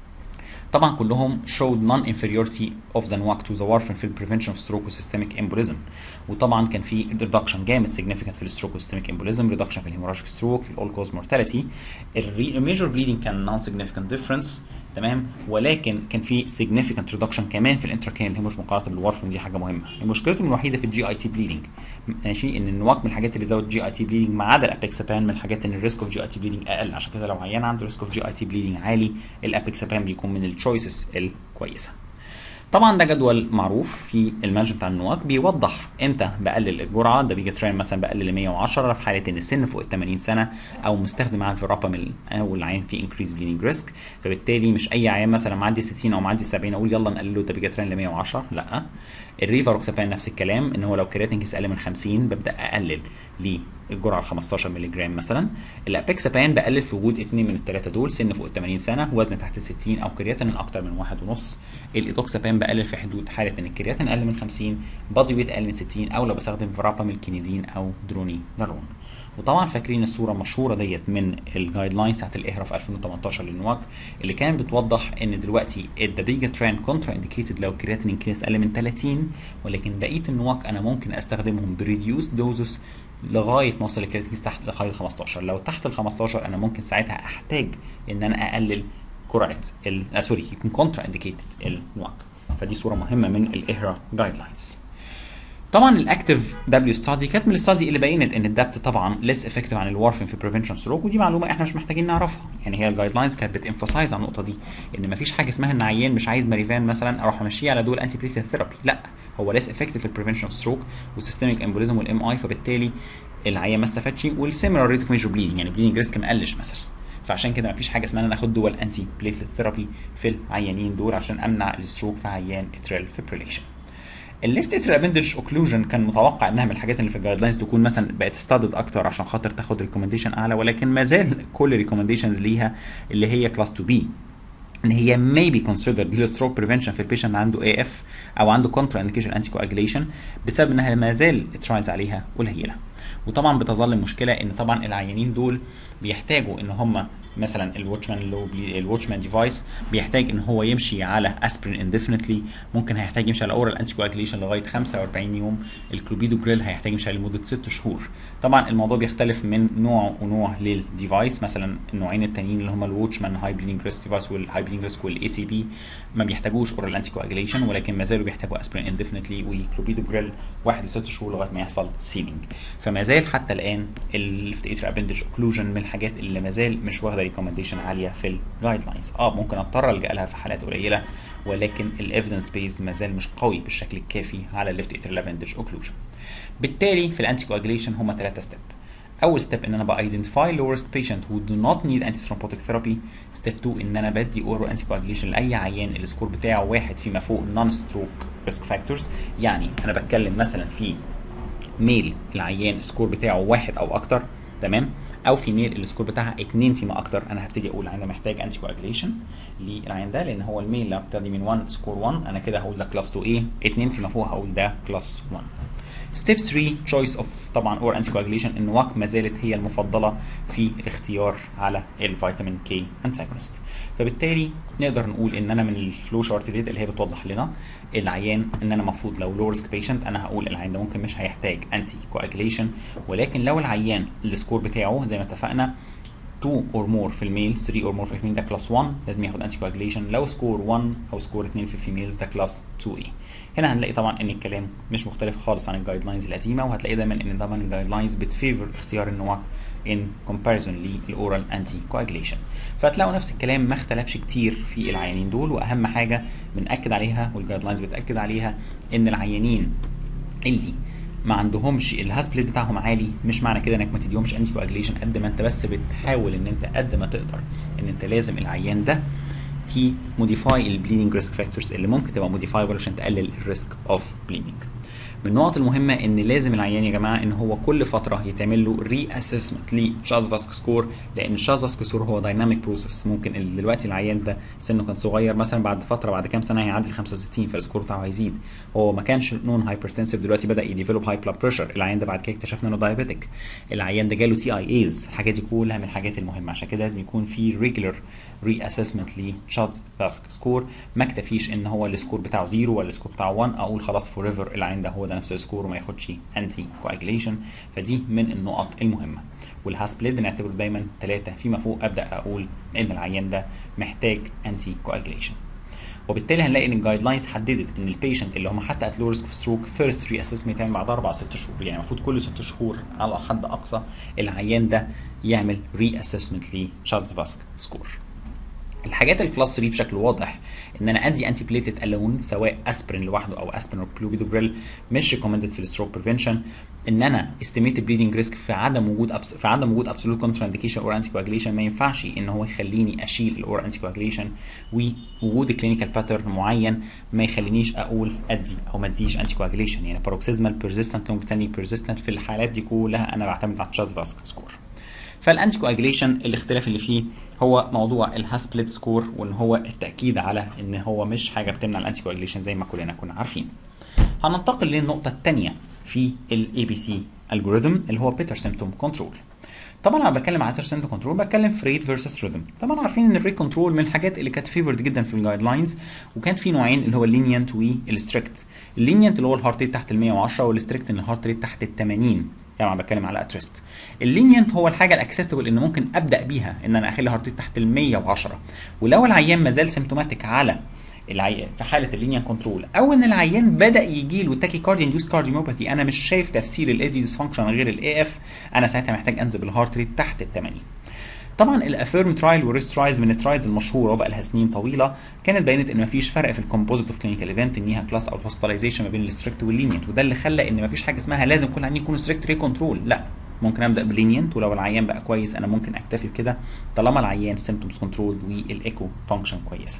طبعا كلهم showed non-inferiority of the NOAC to the warfarin في prevention of stroke وسيستميك embolism وطبعا كان في reduction جامد significant في الستروك والسيستميك embolism reduction في الهيموراجيك ستروك في الاول كوز mortality الميجور bleeding كان non-significant difference تمام ولكن كان في significant reduction كمان في الانتراكين اللي هي مش مقارنه بالوارفرين دي حاجه مهمه مشكلته الوحيده في الجي اي تي بليدنج ماشي ان النواك من الحاجات اللي زود جي اي تي بليدنج ما عدا الابيكسابان من الحاجات ان الريسك اوف جي اي تي بليدنج اقل عشان كده لو عيان عنده ريسك اوف جي اي تي بليدنج عالي الابيكسابان بيكون من التشويسز الكويسه طبعا ده جدول معروف في المانجمنت بتاع النواك بيوضح امتى بقلل الجرعه ده بيجي ترين مثلا بقلل ل 110 في حاله ان السن فوق ال 80 سنه او مستخدم معاه الفيراباميل او العيان فيه انكريز بليدنج ريسك فبالتالي مش اي عيان مثلا معدي 60 او معدي 70 اقول يلا نقلله ده بيجي ترين ل 110 لا الريفاروكسابان نفس الكلام ان هو لو كرياتين اقل من 50 ببدا اقلل للجرعه 15 مللي جرام مثلا الابيكسابان بقلل في وجود اثنين من الثلاثه دول سن فوق ال 80 سنه وزن تحت ال 60 او كرياتين اكتر من واحد ونص الايدوكسابان بقلل في حدود حاله ان الكرياتين اقل من 50 بادي ويت اقل من 60 او لو بستخدم فيراباميل كينيدين او دروني دارون وطبعا فاكرين الصوره المشهوره ديت من الجايد لاينز بتاعت الاهرا في 2018 للنواك اللي كانت بتوضح ان دلوقتي الدبيجا تران كونترا انديكيتد لو الكرياتين انكريس اقل من 30 ولكن بقيه النواك انا ممكن استخدمهم بريديوس دوزز لغايه ما اوصل الكرياتين تحت لغايه 15 لو تحت ال 15 انا ممكن ساعتها احتاج ان انا اقلل جرعه ال... آه سوري يكون كونترا انديكيتد النواك فدي صوره مهمه من الاهرا جايد لاينز طبعا الاكتيف دبليو ستادي كانت من الستادي اللي بينت ان الدبت طبعا ليس افكتيف عن الوارفين في بريفنشن ستروك ودي معلومه احنا مش محتاجين نعرفها يعني هي الجايد لاينز كانت بتنفسايز على النقطه دي ان مفيش حاجه اسمها ان عيان مش عايز ماريفان مثلا اروح امشيه على دول انتي بليتال ثيرابي لا هو ليس افكتيف في البريفنشن ستروك والسيستميك امبوليزم والام اي فبالتالي العيان ما استفادش والسيميلار ريت اوف ميجر بليدنج يعني بليدنج ريسك ما قلش مثلا فعشان كده مفيش حاجه اسمها ان انا اخد دول انتي بليتال ثيرابي في العيانين دول عشان امنع الستروك في عيان اتريال فيبريليشن الليفت اتر ابندج اوكلوجن كان متوقع انها من الحاجات اللي في الجايد لاينز تكون مثلا بقت ستادد اكتر عشان خاطر تاخد ريكومنديشن اعلى ولكن ما زال كل ريكومنديشنز ليها اللي هي كلاس 2 بي ان هي may be considered للستروك بريفنشن في البيشنت عنده اي اف او عنده كونترا انديكيشن انتي كواجليشن بسبب انها ما زال الترايلز عليها قليله وطبعا بتظل المشكله ان طبعا العيانين دول بيحتاجوا ان هم مثلا الواتشمان لو الواتشمان ديفايس بيحتاج ان هو يمشي على اسبرين اندفنتلي ممكن هيحتاج يمشي على اورال انتي كواجليشن لغايه 45 يوم الكلوبيدو جريل هيحتاج يمشي عليه لمده 6 شهور طبعا الموضوع بيختلف من نوع ونوع للديفايس مثلا النوعين التانيين اللي هم الواتشمان هاي بليدنج ريسك ديفايس والهاي بليدنج ريسك والاي سي بي ما بيحتاجوش اورال انتي كواجليشن ولكن ما زالوا بيحتاجوا اسبرين اندفنتلي وكلوبيدو جريل واحد لست شهور لغايه ما يحصل سيلينج فما زال حتى الان الليفت ايتر ابندج اوكلوجن من الحاجات اللي ما زال مش واخده ريكومنديشن عاليه في الجايد لاينز اه ممكن اضطر الجا لها في حالات قليله ولكن الايفيدنس بيز ما زال مش قوي بالشكل الكافي على الليفت ايتر ابندج اوكلوجن بالتالي في الانتي كواجليشن هم ثلاثه ستيب اول ستيب ان انا بايدنتيفاي لو ريسك بيشنت who do not need anti thrombotic therapy ستيب 2 ان انا بدي اورال انتي كواجليشن لاي عيان السكور بتاعه واحد فيما فوق نون ستروك ريسك فاكتورز يعني انا بتكلم مثلا في ميل العيان السكور بتاعه واحد او اكتر تمام او في ميل السكور بتاعها اتنين فيما اكتر انا هبتدي اقول العيان ده محتاج انتي كواجليشن للعيان ده لان هو الميل لو ابتدي من 1 سكور 1 انا كده هقول ده كلاس 2 a اتنين فيما فوق هقول ده كلاس 1 ستيب 3 تشويس اوف طبعا اور انتي كواجليشن ان واك ما زالت هي المفضله في الاختيار على الفيتامين كي انتاجونست فبالتالي نقدر نقول ان انا من الفلو شارت ديت اللي هي بتوضح لنا العيان ان انا المفروض لو لو ريسك بيشنت انا هقول العيان ده ممكن مش هيحتاج انتي كواجليشن ولكن لو العيان السكور بتاعه زي ما اتفقنا 2 اور مور في الميل 3 اور مور في الفيميل ده كلاس 1 لازم ياخد انتي كواجليشن لو سكور 1 او سكور 2 في الفيميلز ده كلاس 2 a هنا هنلاقي طبعا ان الكلام مش مختلف خالص عن الجايد لاينز القديمه وهتلاقي دايما ان طبعا الجايد لاينز بتفيفر اختيار النوع ان كومباريزون للاورال انتي كواجليشن فهتلاقوا نفس الكلام ما اختلفش كتير في العيانين دول واهم حاجه بناكد عليها والجايد لاينز بتاكد عليها ان العيانين اللي ما عندهمش الهاسبليت بتاعهم عالي مش معنى كده انك ما تديهمش انتي كواجليشن قد ما انت بس بتحاول ان انت قد ما تقدر ان انت لازم العيان ده تي موديفاي البليدنج ريسك فاكتورز اللي ممكن تبقى موديفايبل عشان تقلل الريسك اوف بليدنج من النقط المهمة ان لازم العيان يا جماعة ان هو كل فترة يتعمل له ري اسسمنت للشاز فاسك سكور لان الشاز فاسك سكور هو دايناميك بروسيس ممكن ال- دلوقتي العيان ده سنه كان صغير مثلا بعد فترة بعد كام سنة هيعدي ال 65 فالسكور بتاعه هيزيد هو ما كانش نون هايبرتنسيف دلوقتي بدا يديفلوب هاي بلاد بريشر العيان ده بعد كده اكتشفنا انه دايابيتك العيان ده جاله تي اي ايز الحاجات دي كلها من الحاجات المهمة عشان كده لازم يكون في ريجولر ري اسسمنت لشاز فاسك سكور ما اكتفيش ان هو السكور بتاعه زيرو ولا السكور بتاعه 1 اقول خلاص فور ايفر العيان ده هو ده نفس السكور وما ياخدش انتي كواجليشن فدي من النقط المهمه والهاسبليت بنعتبره دايما ثلاثه فيما فوق ابدا اقول ان العيان ده محتاج انتي كواجليشن وبالتالي هنلاقي ان الجايد لاينز حددت ان البيشنت اللي هم حتى ات لو ريسك ستروك فيرست ري اسسمنت يتعمل بعد اربع ست شهور يعني المفروض كل ست شهور على حد اقصى العيان ده يعمل ري اسسمنت لشارلز فاسك سكور الحاجات الكلاس 3 بشكل واضح ان انا ادي انتي بليتد الون سواء اسبرين لوحده او اسبرين او بلوبيدوجريل مش ريكومندد في الستروك بريفنشن ان انا استيميت بليدنج ريسك في عدم وجود أبس في عدم وجود ابسولوت كونترا انديكيشن اور انتي كواجليشن ما ينفعش ان هو يخليني اشيل الاور انتي كواجليشن ووجود كلينيكال باترن معين ما يخلينيش اقول ادي او ما اديش انتي كواجليشن يعني باروكسيزمال بيرزيستنت لونج ستاندينج بيرزيستنت في الحالات دي كلها انا بعتمد على تشارلز فاسك سكور فالانتي كواجليشن الاختلاف اللي فيه هو موضوع الهاسبليت سكور وان هو التاكيد على ان هو مش حاجه بتمنع الانتي كواجليشن زي ما كلنا كنا عارفين هننتقل للنقطه الثانيه في الاي بي سي الجوريثم اللي هو بيتر سيمتوم كنترول طبعا انا بتكلم على بيتر سيمتوم كنترول بتكلم في ريت فيرسس ريذم طبعا عارفين ان الريت كنترول من الحاجات اللي كانت فيفورد جدا في الجايد لاينز وكان في نوعين اللي هو اللينيانت والستريكت اللينيانت اللي هو الهارت ريت تحت ال 110 والستريكت ان الهارت ريت تحت ال 80 طبعا بتكلم على اتريست اللينيانت هو الحاجه الاكسبتبل ان ممكن ابدا بيها ان انا اخلي هارت ريت تحت ال 110 ولو العيان ما زال سيمتوماتيك على العيان في حاله اللينيان كنترول او ان العيان بدا يجي له تاكي كارديا انديوس كارديوميوباثي انا مش شايف تفسير الاي ديسفانكشن غير الاي اف انا ساعتها محتاج انزل بالهارت ريت تحت ال 80 طبعا الافيرم ترايل والريست ترايلز من الترايلز المشهوره وبقى لها سنين طويله كانت بينت ان مفيش فرق في الكومبوزيت اوف كلينيكال ايفنت انها كلاس او هوسبيتاليزيشن ما بين الستريكت واللينيانت وده اللي خلى ان مفيش حاجه اسمها لازم كل عيان يكون ستريكت ري كنترول لا ممكن ابدا بلينيانت ولو العيان بقى كويس انا ممكن اكتفي بكده طالما العيان سيمبتومز كنترول والايكو فانكشن كويسه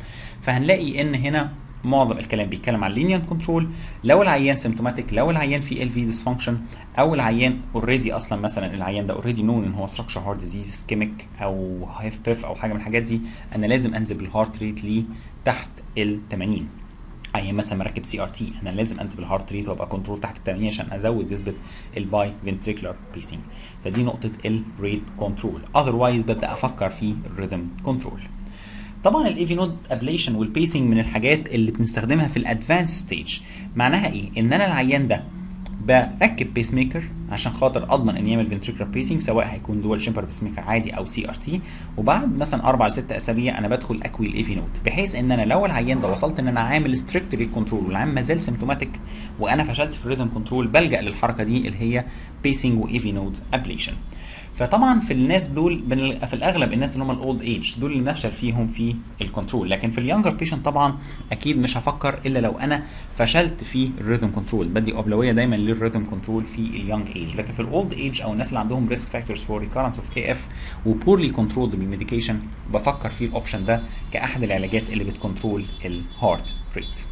فهنلاقي ان هنا معظم الكلام بيتكلم عن لينيان كنترول لو العيان سيمتوماتيك لو العيان في ال في ديسفانكشن او العيان اوريدي اصلا مثلا العيان ده اوريدي نون ان هو ستراكشر هارت ديزيز سكيميك او هايف بيف او حاجه من الحاجات دي انا لازم انزل بالهارت ريت ليه تحت ال 80 عيان مثلا مركب سي ار تي انا لازم انزل بالهارت ريت وابقى كنترول تحت ال 80 عشان ازود نسبه الباي فنتريكولار بيسنج فدي نقطه الريت كنترول اذروايز ببدا افكر في الريذم كنترول طبعا الايفي نود ابليشن والبيسنج من الحاجات اللي بنستخدمها في الادفانس ستيج معناها ايه ان انا العيان ده بركب بيس ميكر عشان خاطر اضمن ان يعمل فنتريكولار بيسنج سواء هيكون دول شيمبر بيس ميكر عادي او سي ار تي وبعد مثلا اربع لست اسابيع انا بدخل اكوي الايفي نود بحيث ان انا لو العيان ده وصلت ان انا عامل ستريكت ريت كنترول والعيان ما زال سيمتوماتيك وانا فشلت في الريتم كنترول بلجا للحركه دي اللي هي بيسنج وايفي نود ابليشن فطبعا في الناس دول بن- في الاغلب الناس اللي هم الاولد ايج دول اللي بنفشل فيهم في الكنترول لكن في اليونجر بيشنت طبعا اكيد مش هفكر الا لو انا فشلت في الريذم كنترول بدي اولويه دايما للريذم كنترول في اليونج ايج لكن في الاولد ايج او الناس اللي عندهم ريسك فاكتورز فور ريكارنس اوف اي اف وبورلي كنترولد بالميديكيشن بفكر في الاوبشن ده كاحد العلاجات اللي بتكنترول الهارت ريتس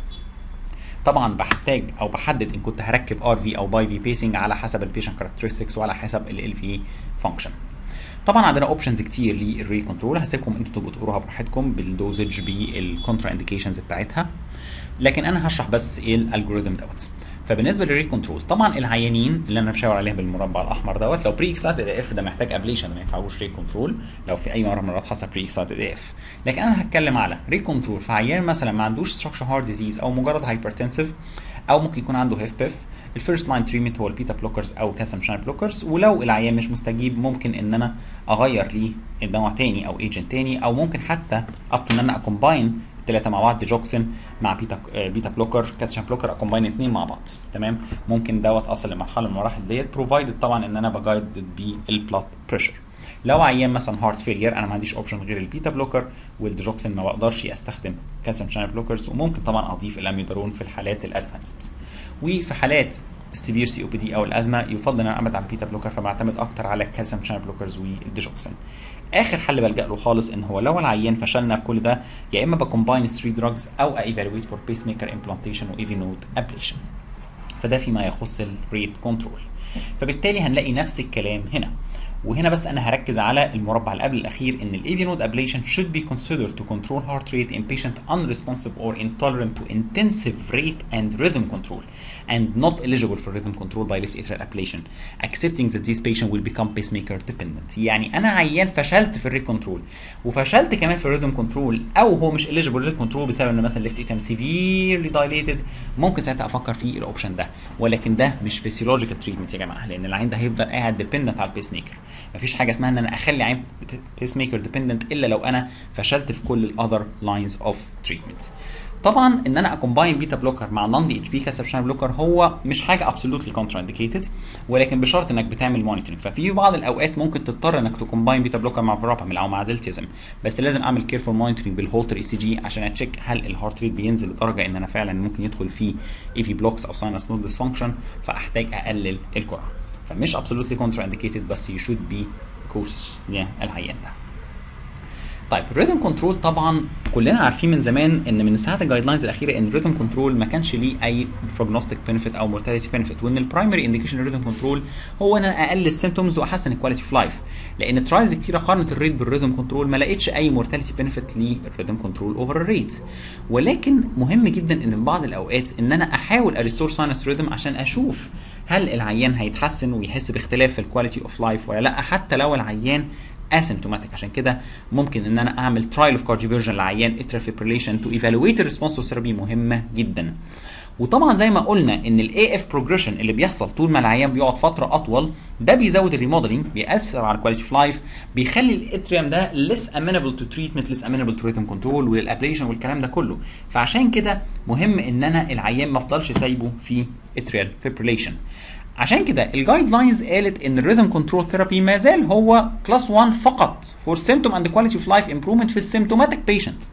طبعا بحتاج او بحدد ان كنت هركب ار في او باي في بيسنج على حسب البيشنت كاركترستكس وعلى حسب ال في فانكشن طبعا عندنا اوبشنز كتير للري كنترول هسيبكم انتوا تبقوا تقروها براحتكم بالدوزج بالكونترا انديكيشنز بتاعتها لكن انا هشرح بس ايه الالجوريثم دوت فبالنسبه للري كنترول طبعا العيانين اللي انا بشاور عليها بالمربع الاحمر دوت لو بري اكسايتد اف ده محتاج ابليشن ما ينفعوش ري كنترول لو في اي مره من المرات حصل بري اكسايتد اف لكن انا هتكلم على ري كنترول في عيان مثلا ما عندوش ستراكشر هارت ديزيز او مجرد هايبرتنسيف او ممكن يكون عنده هيف بيف الفيرست لاين تريتمنت هو البيتا بلوكرز او كالسيوم شانل بلوكرز ولو العيان مش مستجيب ممكن ان انا اغير ليه نوع تاني او ايجنت تاني او ممكن حتى اب ان انا اكومباين الثلاثه مع بعض ديجوكسين مع بيتا آه، بيتا بلوكر كالسيوم بلوكر اكومباين اثنين مع بعض تمام ممكن دوت اصل لمرحله من المراحل ديت بروفايدد طبعا ان انا بجايد بالبلاد بريشر لو عيان مثلا هارت فيلير انا ما عنديش اوبشن غير البيتا بلوكر والديجوكسين ما بقدرش استخدم كالسيوم شانل بلوكرز وممكن طبعا اضيف الاميودارون في الحالات الادفانسد وفي حالات السيفير سي او بي دي او الازمه يفضل ان انا ابعد عن البيتا بلوكر فبعتمد اكتر على الكالسيوم شانل بلوكرز والديجوكسين اخر حل بلجا له خالص ان هو لو العيان فشلنا في كل ده يا اما بكومباين 3 دراجز او ايفالويت فور بيس ميكر امبلانتيشن وايفي نود ابليشن فده فيما يخص الريت كنترول فبالتالي هنلاقي نفس الكلام هنا وهنا بس انا هركز على المربع اللي قبل الاخير ان الاي نود ablation should be considered to control heart rate in patient unresponsive or intolerant to intensive rate and rhythm control and not eligible for rhythm control by left atrial ablation accepting that this patient will become pacemaker dependent يعني انا عيان فشلت في الريت كنترول وفشلت كمان في الريتم كنترول او هو مش eligible ريت كنترول بسبب ان مثلا left atrium severely dilated ممكن ساعتها افكر في الاوبشن ده ولكن ده مش فيسيولوجيكال تريتمنت يا جماعه لان العين ده هيفضل قاعد ديبندنت على البيس ميكر مفيش حاجه اسمها ان انا اخلي عين بيس ميكر ديبندنت الا لو انا فشلت في كل الاذر لاينز اوف تريتمنت طبعا ان انا اكومباين بيتا بلوكر مع نون دي اتش بي كالسيوم بلوكر هو مش حاجه ابسولوتلي كونترا انديكيتد ولكن بشرط انك بتعمل مونيتورنج ففي بعض الاوقات ممكن تضطر انك تكومباين بيتا بلوكر مع فيراباميل او مع دلتيزم بس لازم اعمل كيرفول مونيتورنج بالهولتر اي سي جي عشان اتشيك هل الهارت ريت بينزل لدرجه ان انا فعلا ممكن يدخل فيه اي في بلوكس او ساينس نود ديسفانكشن فاحتاج اقلل الجرعه فمش ابسولوتلي كونترا انديكيتد بس يو شود بي كوسس العيان ده طيب الريتم كنترول طبعا كلنا عارفين من زمان ان من ساعه الجايد لاينز الاخيره ان الريتم كنترول ما كانش ليه اي بروجنوستيك بنفيت او مورتاليتي بنفيت وان البرايمري انديكيشن الريتم كنترول هو ان انا اقلل السيمتومز واحسن الكواليتي اوف لايف لان ترايلز كتيره قارنت الريت بالريتم كنترول ما لقيتش اي مورتاليتي بنفيت للريتم كنترول اوفر الريت ولكن مهم جدا ان في بعض الاوقات ان انا احاول اريستور ساينس ريتم عشان اشوف هل العيان هيتحسن ويحس باختلاف في الكواليتي اوف لايف ولا لا حتى لو العيان اسيمتوماتيك عشان كده ممكن ان انا اعمل ترايل اوف كارديوفيرجن لعيان اترال فيبريليشن تو ايفالويت الريسبونس تو ثيرابي مهمه جدا وطبعا زي ما قلنا ان الاي اف بروجريشن اللي بيحصل طول ما العيان بيقعد فتره اطول ده بيزود الريموديلنج بيأثر على الكواليتي اوف لايف بيخلي الاتريوم ده ليس امينبل تو تريتمنت ليس امينبل تو ريتم كنترول والابليشن والكلام ده كله فعشان كده مهم ان انا العيان ما افضلش سايبه في اتريال فيبريليشن عشان كده الجايد لاينز قالت ان الريتم كنترول ثيرابي ما زال هو كلاس 1 فقط فور سيمتوم اند كواليتي اوف لايف امبروفمنت في السيمتوماتيك بيشنت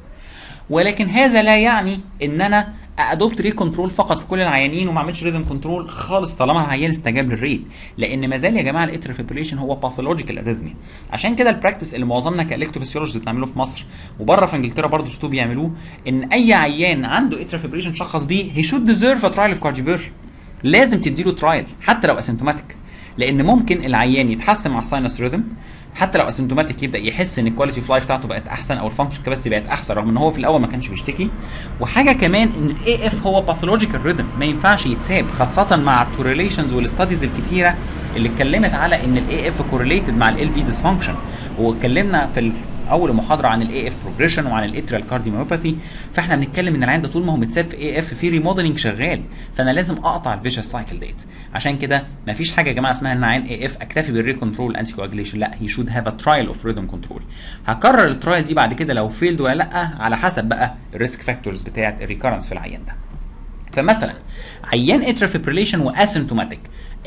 ولكن هذا لا يعني ان انا ادوبت ريت كنترول فقط في كل العيانين وما اعملش ريتم كنترول خالص طالما العيان استجاب للريت لان ما زال يا جماعه الاتر فيبريليشن هو باثولوجيكال اريثميا عشان كده البراكتس اللي معظمنا كالكتروفيسيولوجيست بنعمله في مصر وبره في انجلترا برضه شفتوه بيعملوه ان اي عيان عنده اتر فيبريليشن شخص بيه هي شود ديزيرف ا ترايل اوف كارديوفيرجن لازم تديله ترايل حتى لو اسيمتوماتيك لان ممكن العيان يتحسن مع الساينس ريذم حتى لو اسيمتوماتيك يبدا يحس ان الكواليتي اوف لايف بتاعته بقت احسن او الفانكشن كاباسيتي بقت احسن رغم ان هو في الاول ما كانش بيشتكي وحاجه كمان ان الاي اف هو باثولوجيكال ريذم ما ينفعش يتساب خاصه مع الكوريليشنز والستاديز الكتيره اللي اتكلمت على ان الاي اف كوريليتد مع ال في ديسفانكشن واتكلمنا في اول محاضره عن الاي اف بروجريشن وعن الاتريال كارديوميوباثي فاحنا بنتكلم ان العين ده طول ما هو متساب في اي اف في ريموديلنج شغال فانا لازم اقطع الفيشس سايكل ديت عشان كده مفيش حاجه يا جماعه اسمها ان عين اي اف اكتفي بالري كنترول انتي كواجليشن لا هي شود هاف ا ترايل اوف ريدم كنترول هكرر الترايل دي بعد كده لو فيلد ولا لا على حسب بقى الريسك فاكتورز بتاعه الريكارنس في العيان ده فمثلا عيان اترال فيبريليشن واسيمتوماتيك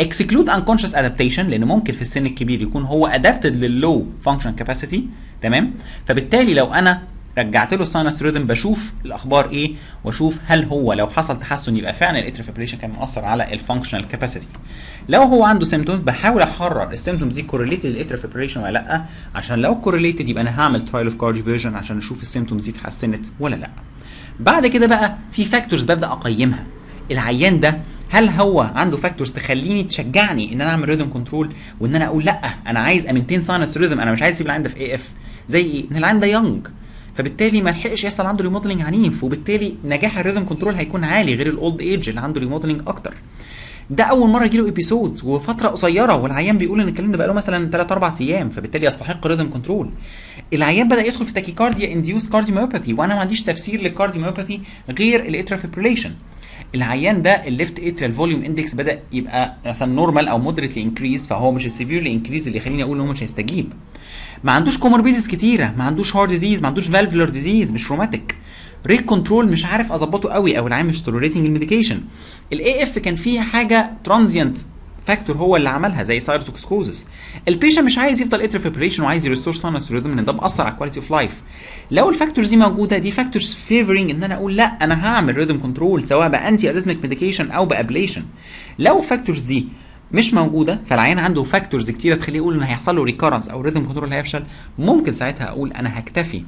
اكسكلود انكونشس ادابتيشن لان ممكن في السن الكبير يكون هو ادابتد لللو فانكشن كاباسيتي تمام فبالتالي لو انا رجعت له الساينس ريذم بشوف الاخبار ايه واشوف هل هو لو حصل تحسن يبقى فعلا الاتريال فيبريشن كان مؤثر على الفانكشنال كاباسيتي لو هو عنده سيمتومز بحاول احرر السيمتومز دي كورليتد للاتريال فيبريشن ولا لا عشان لو كورليتد يبقى انا هعمل ترايل اوف كارديفيرجن عشان اشوف السيمتومز دي اتحسنت ولا لا بعد كده بقى في فاكتورز ببدا اقيمها العيان ده هل هو عنده فاكتورز تخليني تشجعني ان انا اعمل ريذم كنترول وان انا اقول لا انا عايز امنتين ساينس ريذم انا مش عايز اسيب العيان ده في اي اف زي ايه ان العيان ده يونج فبالتالي ما لحقش يحصل عنده ريموديلنج عنيف وبالتالي نجاح الريذم كنترول هيكون عالي غير الاولد ايج اللي عنده ريموديلنج اكتر ده اول مره يجيله ايبيسود وفتره قصيره والعيان بيقول ان الكلام ده بقاله مثلا 3 4 ايام فبالتالي يستحق ريذم كنترول العيان بدا يدخل في تاكيكارديا انديوس كارديوميوباثي وانا ما عنديش تفسير للكارديوميوباثي غير الاترافيبريليشن العيان ده الليفت اتريال فوليوم اندكس بدا يبقى مثلا نورمال او مودريتلي انكريز فهو مش السيفيرلي انكريز اللي يخليني اقول ان هو مش هيستجيب ما عندوش كوموربيديز كتيره ما عندوش هارت ديزيز ما عندوش فالفولار ديزيز مش روماتيك ريت كنترول مش عارف اظبطه قوي او العيان مش توليريتنج الميديكيشن الاي اف كان فيها حاجه ترانزيانت فاكتور هو اللي عملها زي سايروتوكسكوزس البيشنت مش عايز يفضل اتر فيبريشن وعايز يريستور ساينس ريذم لان ده مأثر على الكواليتي اوف لايف لو الفاكتورز دي موجوده دي فاكتورز فيفرنج ان انا اقول لا انا هعمل ريذم كنترول سواء بانتي اريزميك ميديكيشن او بابليشن لو الفاكتورز دي مش موجوده فالعيان عنده فاكتورز كتيره تخليه يقول ان هيحصل له ريكارنس او ريذم كنترول هيفشل ممكن ساعتها اقول انا هكتفي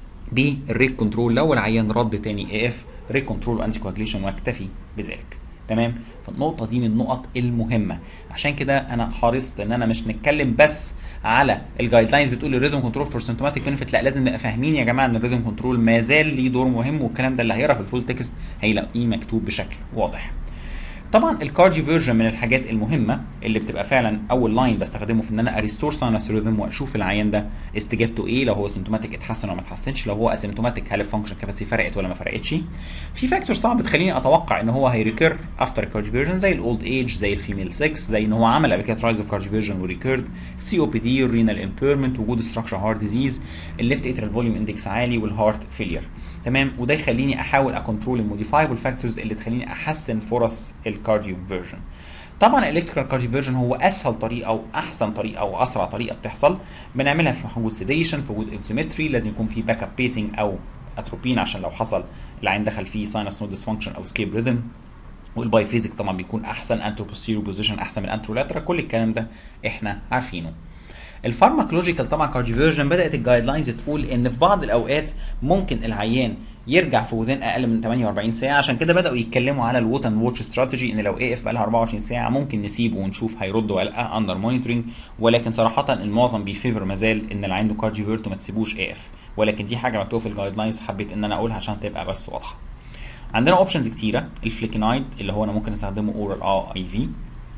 بالريت كنترول لو العيان رد تاني اي اف ريت كنترول وانتي كواجليشن واكتفي بذلك تمام فالنقطه دي من النقط المهمه عشان كده انا حرصت ان انا مش نتكلم بس على الجايد لاينز بتقول الريزم كنترول فور سيمتوماتيك بنفيت لا لازم نبقى فاهمين يا جماعه ان الريزم كنترول ما زال ليه دور مهم والكلام ده اللي هيقرا في الفول تكست هيلاقيه مكتوب بشكل واضح طبعا الكارديو فيرجن من الحاجات المهمه اللي بتبقى فعلا اول لاين بستخدمه في ان انا اريستور ساينس ريذم واشوف العيان ده استجابته ايه لو هو سيمتوماتيك اتحسن ولا ما اتحسنش لو هو اسيمتوماتيك هل الفانكشن كاباسيتي فرقت ولا ما فرقتش في فاكتور صعب بتخليني اتوقع ان هو هيريكير افتر كارديو فيرجن زي الاولد ايج زي الفيميل 6 زي ان هو عمل قبل كده ترايز اوف كارديو فيرجن وريكيرد سي او بي دي رينال امبيرمنت وجود ستراكشر هارت ديزيز الليفت اترال فوليوم اندكس عالي والهارت فيلير تمام وده يخليني احاول اكونترول الموديفايبل فاكتورز اللي تخليني احسن فرص الكارديو فيرجن طبعا الالكتريكال كارديو فيرجن هو اسهل طريقه او احسن طريقه او اسرع طريقه بتحصل بنعملها في وجود سيديشن في وجود اوكسيمتري لازم يكون في باك اب بيسنج او اتروبين عشان لو حصل العين دخل فيه ساينس نود ديسفانكشن او سكيب ريذم والباي فيزيك طبعا بيكون احسن انترو بوستيريو بوزيشن احسن من انترو لاترال كل الكلام ده احنا عارفينه الفارماكولوجيكال طبعا كارديوفيرجن بدات الجايد لاينز تقول ان في بعض الاوقات ممكن العيان يرجع في وذين اقل من 48 ساعه عشان كده بداوا يتكلموا على الووت اند واتش استراتيجي ان لو اي اف بقى لها 24 ساعه ممكن نسيبه ونشوف هيرد ولا لا اندر مونيتورنج ولكن صراحه المعظم بيفيفر مازال ان اللي عنده كارديوفيرت ما تسيبوش اي اف ولكن دي حاجه مكتوبه في الجايد لاينز حبيت ان انا اقولها عشان تبقى بس واضحه عندنا اوبشنز كتيره الفليكينايد اللي هو انا ممكن استخدمه اورال اه اي في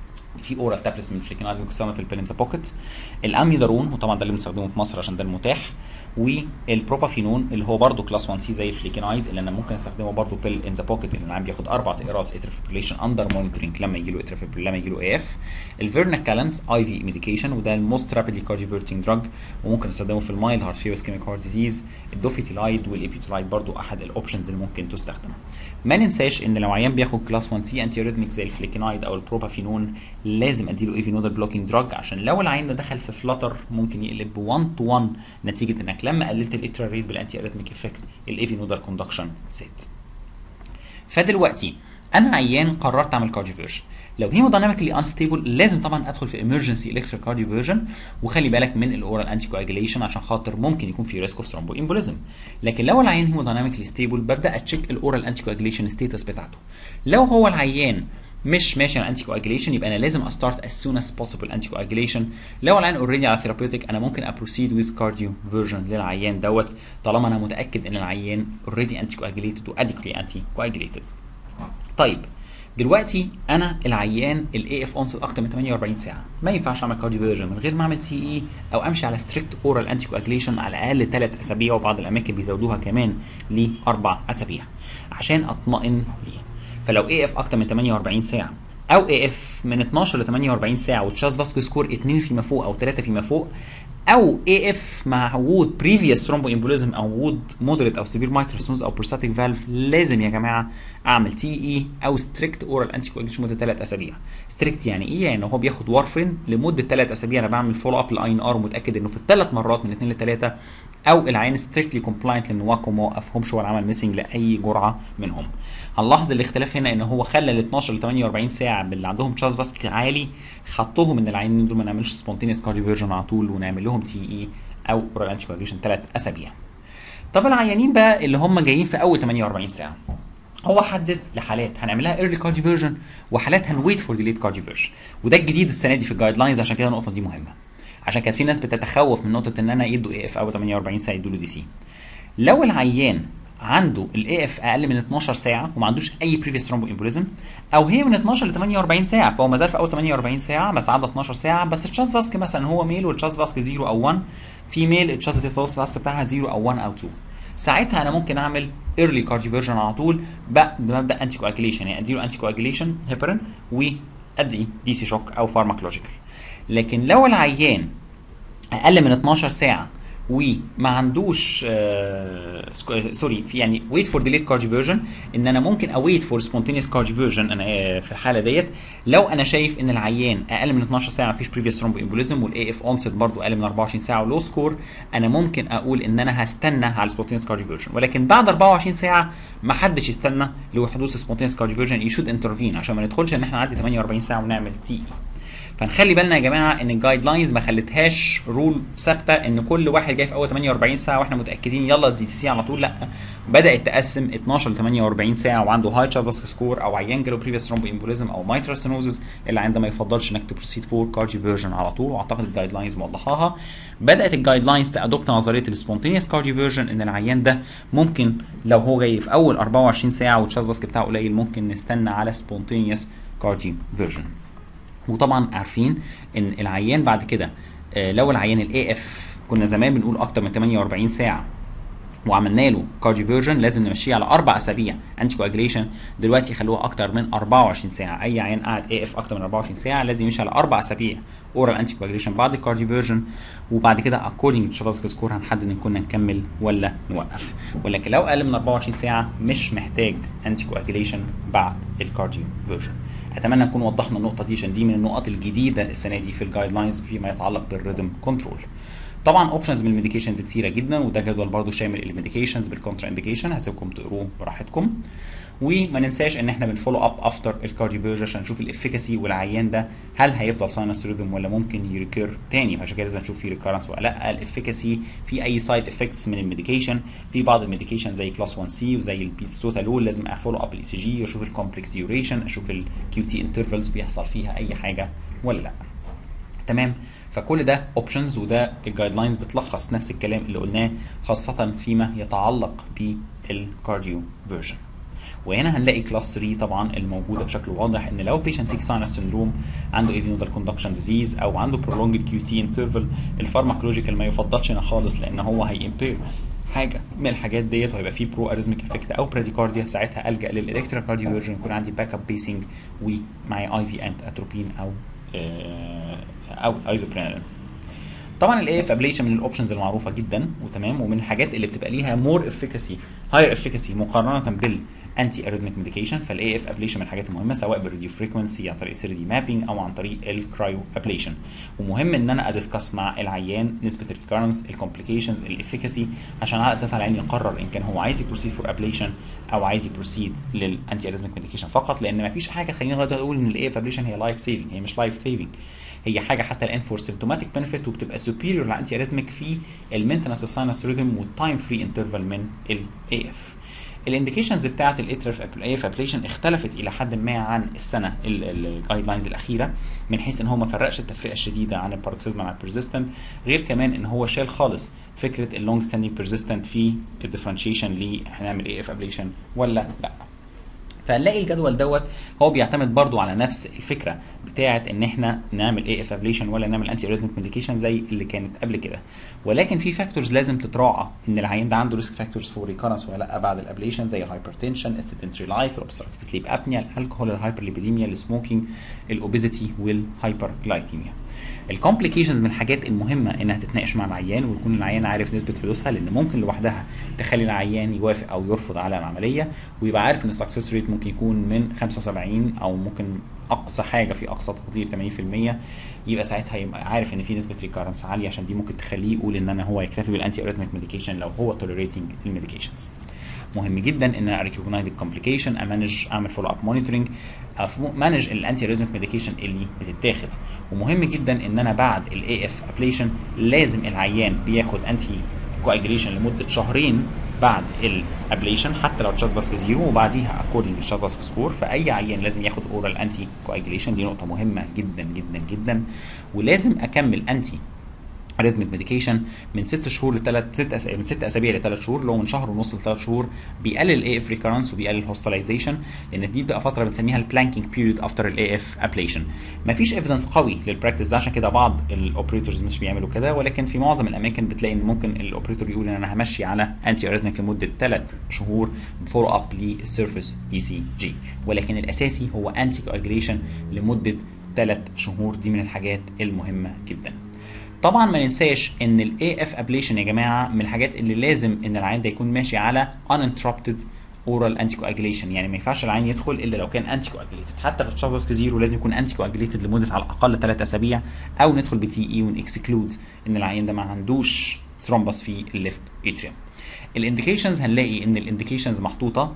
في اورال تابلس من الفليكينايد ممكن تستخدم في البلينزا بوكيت الاميدارون وطبعا ده اللي بنستخدمه في مصر عشان ده المتاح والبروبافينون اللي هو برضه كلاس 1 سي زي الفليكينايد اللي انا ممكن استخدمه برضه بيل ان ذا بوكيت اللي العيان بياخد اربع اقراص اترفيبريليشن اندر مونيتورنج لما يجي له اترفيبريل لما يجي له اي اف الفيرناكالنت اي في ميديكيشن وده الموست رابيدلي كارديوفيرتنج دراج وممكن نستخدمه في المايلد هارت فيروس كيميك هارت ديزيز الدوفيتيلايد والابيتولايد برضه احد الاوبشنز اللي ممكن تستخدم ما ننساش ان لو عيان بياخد كلاس 1 سي انتي ريدميك زي الفليكينايد او البروبافينون لازم اديله اي في نودال بلوكينج دراج عشان لو العيان ده دخل في فلتر ممكن يقلب 1 تو 1 نتيجه انك لما قللت الاترا ريت بالانتي اريثميك افكت الاي في نودال كوندكشن زاد فدلوقتي انا عيان قررت اعمل كارديوفيرجن لو هيمودايناميكلي انستيبل لازم طبعا ادخل في ايمرجنسي الكتريك كارديوفيرجن وخلي بالك من الاورال انتي كواجيليشن عشان خاطر ممكن يكون في ريسك اوف ثرومبو امبوليزم لكن لو العيان هيمودايناميكلي ستيبل ببدا اتشيك الاورال انتي كواجيليشن ستيتس بتاعته لو هو العيان مش ماشي على انتي كواجيليشن يبقى انا لازم استارت as soon as possible انتي كواجيليشن لو العيان اوريدي على ثيرابيوتيك انا ممكن ابروسيد ويز كارديو فيرجن للعيان دوت طالما انا متاكد ان العيان اوريدي انتي كواجيليتد واديكولي انتي كواجيليتد طيب دلوقتي انا العيان الاي اف اونست اكتر من 48 ساعه ما ينفعش اعمل كارديو فيرجن من غير ما اعمل سي اي او امشي على ستريكت اورال انتي كواجيليشن على الاقل ثلاث اسابيع وبعض الاماكن بيزودوها كمان لاربع اسابيع عشان اطمئن ليه فلو اي اف اكتر من 48 ساعه او اي اف من 12 ل 48 ساعه وتشاز فاسكو سكور 2 فيما فوق او 3 فيما فوق او اي اف مع وجود بريفيوس ثرومبو امبوليزم او وجود مودريت او سيفير مايتروسونز او بروستاتيك فالف لازم يا جماعه اعمل تي اي او ستريكت اورال انتي كواجيليشن مده 3 اسابيع ستريكت يعني ايه يعني هو بياخد وارفرين لمده 3 اسابيع انا بعمل فولو اب لاي ان ار متاكد انه في الثلاث مرات من 2 ل 3 او العيان ستريكتلي كومبلاينت لان واكو ما وقفهمش ولا عمل ميسنج لاي جرعه منهم هنلاحظ الاختلاف هنا ان هو خلى ال 12 ل 48 ساعه باللي عندهم تشاز فاسك عالي حطهم ان العيانين دول ما نعملش سبونتينيوس كارديوفيرجن على طول ونعمل لهم تي اي او اورال انتي كواجيليشن ثلاث اسابيع طب العيانين بقى اللي هم جايين في اول 48 ساعه هو حدد لحالات هنعملها ايرلي كارديوفيرجن وحالات هنويت فور ديليت كارديوفيرجن وده الجديد السنه دي في الجايد لاينز عشان كده النقطه دي مهمه عشان كانت في ناس بتتخوف من نقطه ان انا يدوا اي اف اول 48 ساعه يدوا له دي سي لو العيان عنده الاي اف اقل من 12 ساعه وما عندوش اي بريفيس ثرومبو امبوليزم او هي من 12 ل 48 ساعه فهو ما زال في اول 48 ساعه بس عدى 12 ساعه بس التشاز فاسك مثلا هو ميل والتشاز فاسك 0 او 1 في ميل التشاز فاسك بتاعها 0 او 1 او 2 ساعتها انا ممكن اعمل ايرلي كارديوفيرجن على طول بمبدا انتي كواجيليشن يعني اديله انتي كواجيليشن هيبرين وادي دي سي شوك او فارماكولوجيكال لكن لو العيان اقل من 12 ساعه وما عندوش آه سوري في يعني ويت فور ديليت كارديوفيرجن ان انا ممكن اويت فور سبونتينيوس كارديوفيرجن انا آه في الحاله ديت لو انا شايف ان العيان اقل من 12 ساعه ما فيش بريفيوس ثرومبو امبوليزم والاي اف اونست برضو اقل من 24 ساعه ولو سكور انا ممكن اقول ان انا هستنى على السبونتينيوس كارديوفيرجن ولكن بعد 24 ساعه ما حدش يستنى لحدوث سبونتينيوس كارديوفيرجن يشود انترفين عشان ما ندخلش ان احنا نعدي 48 ساعه ونعمل تي فنخلي بالنا يا جماعه ان الجايد لاينز ما خلتهاش رول ثابته ان كل واحد جاي في اول 48 ساعه واحنا متاكدين يلا الدي تي سي على طول لا بدات تقسم 12 ل 48 ساعه وعنده هاي تشافاسك سكور او عيان جاله بريفيس ثرومبو امبوليزم او مايتروستينوزز اللي عنده ما يفضلش انك تبروسيد فور كارديوفيرجن على طول واعتقد الجايد لاينز موضحاها بدات الجايد لاينز تادوبت نظريه السبونتينيوس كارديوفيرجن ان العيان ده ممكن لو هو جاي في اول 24 ساعه والتشافاسك بتاعه قليل ممكن نستنى على سبونتينيوس كارديوفيرجن وطبعا عارفين ان العيان بعد كده آه لو العيان الاي اف كنا زمان بنقول اكتر من 48 ساعه وعملنا له كارديوفيرجن لازم نمشيه على اربع اسابيع انتي كواجليشن دلوقتي خلوها اكتر من 24 ساعه اي عيان قاعد اي اف اكتر من 24 ساعه لازم يمشي على اربع اسابيع اورال انتي كواجليشن بعد الكارديوفيرجن وبعد كده اكوردنج تشافاسك سكور هنحدد ان كنا نكمل ولا نوقف ولكن لو اقل من 24 ساعه مش محتاج انتي كواجليشن بعد الكارديوفيرجن اتمنى نكون وضحنا النقطه دي عشان دي من النقط الجديده السنه دي في الجايد لاينز فيما يتعلق بالريتم كنترول طبعا اوبشنز من الميديكيشنز كتيره جدا وده جدول برضو شامل الميديكيشنز بالكونترا انديكيشن هسيبكم تقروه براحتكم وما ننساش ان احنا بنفولو اب افتر الكارديوفيرج عشان نشوف الافيكاسي والعيان ده هل هيفضل ساينس ريذم ولا ممكن يريكير تاني فعشان كده لازم نشوف في ريكارنس ولا لا الافيكاسي في اي سايد افكتس من الميديكيشن في بعض الميديكيشن زي كلاس 1 سي وزي البيستوتالول لازم افولو اب الاي سي جي واشوف الكومبلكس ديوريشن اشوف الكيو تي انترفلز بيحصل فيها اي حاجه ولا لا تمام فكل ده اوبشنز وده الجايد لاينز بتلخص نفس الكلام اللي قلناه خاصه فيما يتعلق بالكارديو فيرجن وهنا هنلاقي كلاس 3 طبعا الموجوده بشكل واضح ان لو بيشنت 6 ساينس سندروم عنده ايدينودال كوندكشن ديزيز او عنده prolonged كيو تي انترفال الفارماكولوجيكال ما يفضلش هنا خالص لان هو هيمبير حاجه من الحاجات ديت وهيبقى فيه برو اريزميك افكت او براديكارديا ساعتها الجا للالكترا كارديوفيرجن يكون عندي باك اب بيسنج ومعي اي في انت اتروبين او او ايزوبرينالين طبعا الاي اف ابليشن من الاوبشنز المعروفه جدا وتمام ومن الحاجات اللي بتبقى ليها مور افيكاسي هاير افيكاسي مقارنه بال انتي اريثميك ميديكيشن فالاي اف ابليشن من الحاجات المهمه سواء بالراديو فريكونسي عن طريق السيري دي مابينج او عن طريق الكرايو ابليشن ومهم ان انا ادسكس مع العيان نسبه الريكارنس الكومبليكيشنز الافيكاسي عشان على اساسها العيان يقرر ان كان هو عايز يبروسيد فور ابليشن او عايز يبروسيد للانتي اريثميك ميديكيشن فقط لان ما فيش حاجه خلينا لغايه اقول ان الاي اف ابليشن هي لايف سيفنج هي مش لايف سيفنج هي حاجه حتى الان فور سيمتوماتيك بنفيت وبتبقى سوبيريور للانتي اريثميك في المينتنس اوف ساينس ريذم والتايم فري انترفال من الاي اف الانديكيشنز بتاعه الاترف اف ابليشن اختلفت الى حد ما عن السنه الجايد لاينز الاخيره من حيث ان هو ما فرقش التفرقه الشديده عن الباروكسيزما مع البرزيستنت غير كمان ان هو شال خالص فكره اللونج ستاندينج بيرزيستنت في الديفرنشيشن ليه هنعمل ايه اف ابليشن ولا لا فهنلاقي الجدول دوت هو بيعتمد برضو على نفس الفكره بتاعه ان احنا نعمل اي اف ابليشن ولا نعمل انتي اريثميك ميديكيشن زي اللي كانت قبل كده ولكن في فاكتورز لازم تتراعى ان العيان ده عنده ريسك فاكتورز فور ريكارنس ولا لا بعد الابليشن زي الهايبرتنشن السيدنتري لايف الاوبستراكتيف سليب ابنيا الكحول الهايبرليبيديميا السموكينج الاوبيزيتي والهايبرجلايكيميا الكومبليكيشنز من الحاجات المهمه انها تتناقش مع العيان ويكون العيان عارف نسبه حدوثها لان ممكن لوحدها تخلي العيان يوافق او يرفض على العمليه ويبقى عارف ان السكسس ريت ممكن يكون من 75 او ممكن اقصى حاجه في اقصى تقدير 80% يبقى ساعتها يبقى عارف ان في نسبه ريكارنس عاليه عشان دي ممكن تخليه يقول ان انا هو يكتفي بالانتي اريثميك ميديكيشن لو هو توليريتنج الميديكيشنز مهم جدا ان انا ريكوجنايز الكومبليكيشن امانج اعمل فولو اب مونيتورنج مانج الانتي اريزميك ميديكيشن اللي بتتاخد ومهم جدا ان انا بعد الاي اف ابليشن لازم العيان بياخد انتي كواجريشن لمده شهرين بعد الابليشن حتى لو تشاز باسك زيرو وبعديها اكوردنج للتشاز باسك سكور فاي عيان لازم ياخد اورال انتي كواجريشن دي نقطه مهمه جدا جدا جدا ولازم اكمل انتي اريثميك ميديكيشن من ست شهور لثلاث ست أس... من ست اسابيع لثلاث شهور اللي هو من شهر ونص لثلاث شهور بيقلل الاي اف ريكرنس وبيقلل الهوستلايزيشن لان دي بتبقى فتره بنسميها البلانكينج بيريود افتر الاي اف ابليشن مفيش ايفيدنس قوي للبراكتس ده عشان كده بعض الاوبريتورز مش بيعملوا كده ولكن في معظم الاماكن بتلاقي ان ممكن الاوبريتور يقول ان انا همشي على انتي اريثميك لمده ثلاث شهور فولو اب للسيرفيس اي سي جي ولكن الاساسي هو انتي كواجريشن لمده ثلاث شهور دي من الحاجات المهمه جدا طبعا ما ننساش ان الاي اف ابليشن يا جماعه من الحاجات اللي لازم ان العيان ده يكون ماشي على uninterrupted اورال انتي كواجليشن يعني ما ينفعش العيان يدخل الا لو كان انتي كواجليتد حتى لو تشخص زيرو لازم يكون انتي كواجليتد لمده على الاقل ثلاث اسابيع او ندخل بتي اي ونكسكلود ان العيان ده ما عندوش ثرومبس في الليفت اتريوم الانديكيشنز هنلاقي ان الانديكيشنز محطوطه